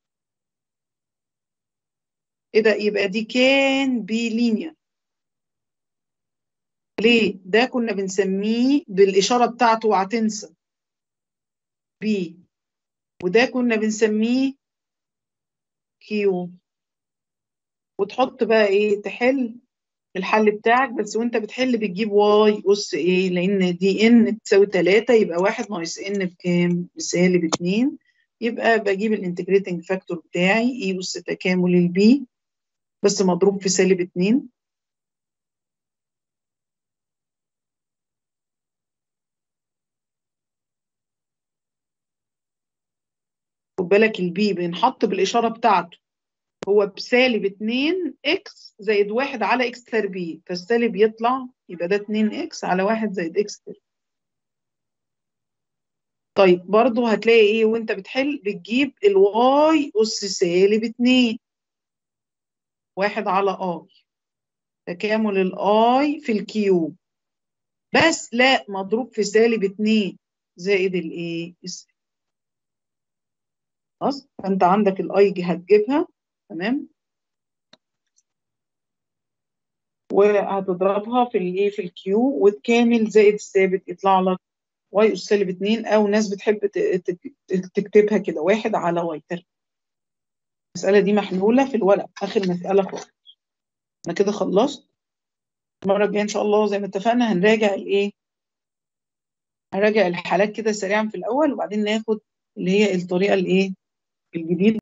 ايه ده يبقى دي كان بي لينير ليه ده كنا بنسميه بالاشاره بتاعته هتنسى بي وده كنا بنسميه كيو وتحط بقى ايه تحل الحل بتاعك بس وانت بتحل بتجيب واي اس ايه لان دي ان تساوي 3 يبقى 1 ناقص ان بكام؟ بسالب 2 يبقى بجيب الانتجريتنج فاكتور بتاعي اي اس تكامل البي بس مضروب في سالب 2 خد بالك البي بينحط بالاشاره بتاعته هو بسالب 2 اكس زائد 1 على اكس تربيع فالسالب يطلع يبقى ده 2 اكس على 1 زائد اكس تربيع طيب برضو هتلاقي ايه وانت بتحل بتجيب الواي اس سالب 2 1 على اي تكامل الاي في الكيوب بس لا مضروب في سالب 2 زائد الايه خلاص فانت عندك الاي هتجيبها تمام وهتضربها في الايه في الكيو وتكامل زائد الثابت يطلع لك واي اس سالب 2 او ناس بتحب تكتبها كده واحد على واي تربيع المساله دي محلوله في الورق اخر مساله خالص انا كده خلصت المره الجايه ان شاء الله زي ما اتفقنا هنراجع الايه هنراجع الحالات كده سريعا في الاول وبعدين ناخد اللي هي الطريقه الايه الجديده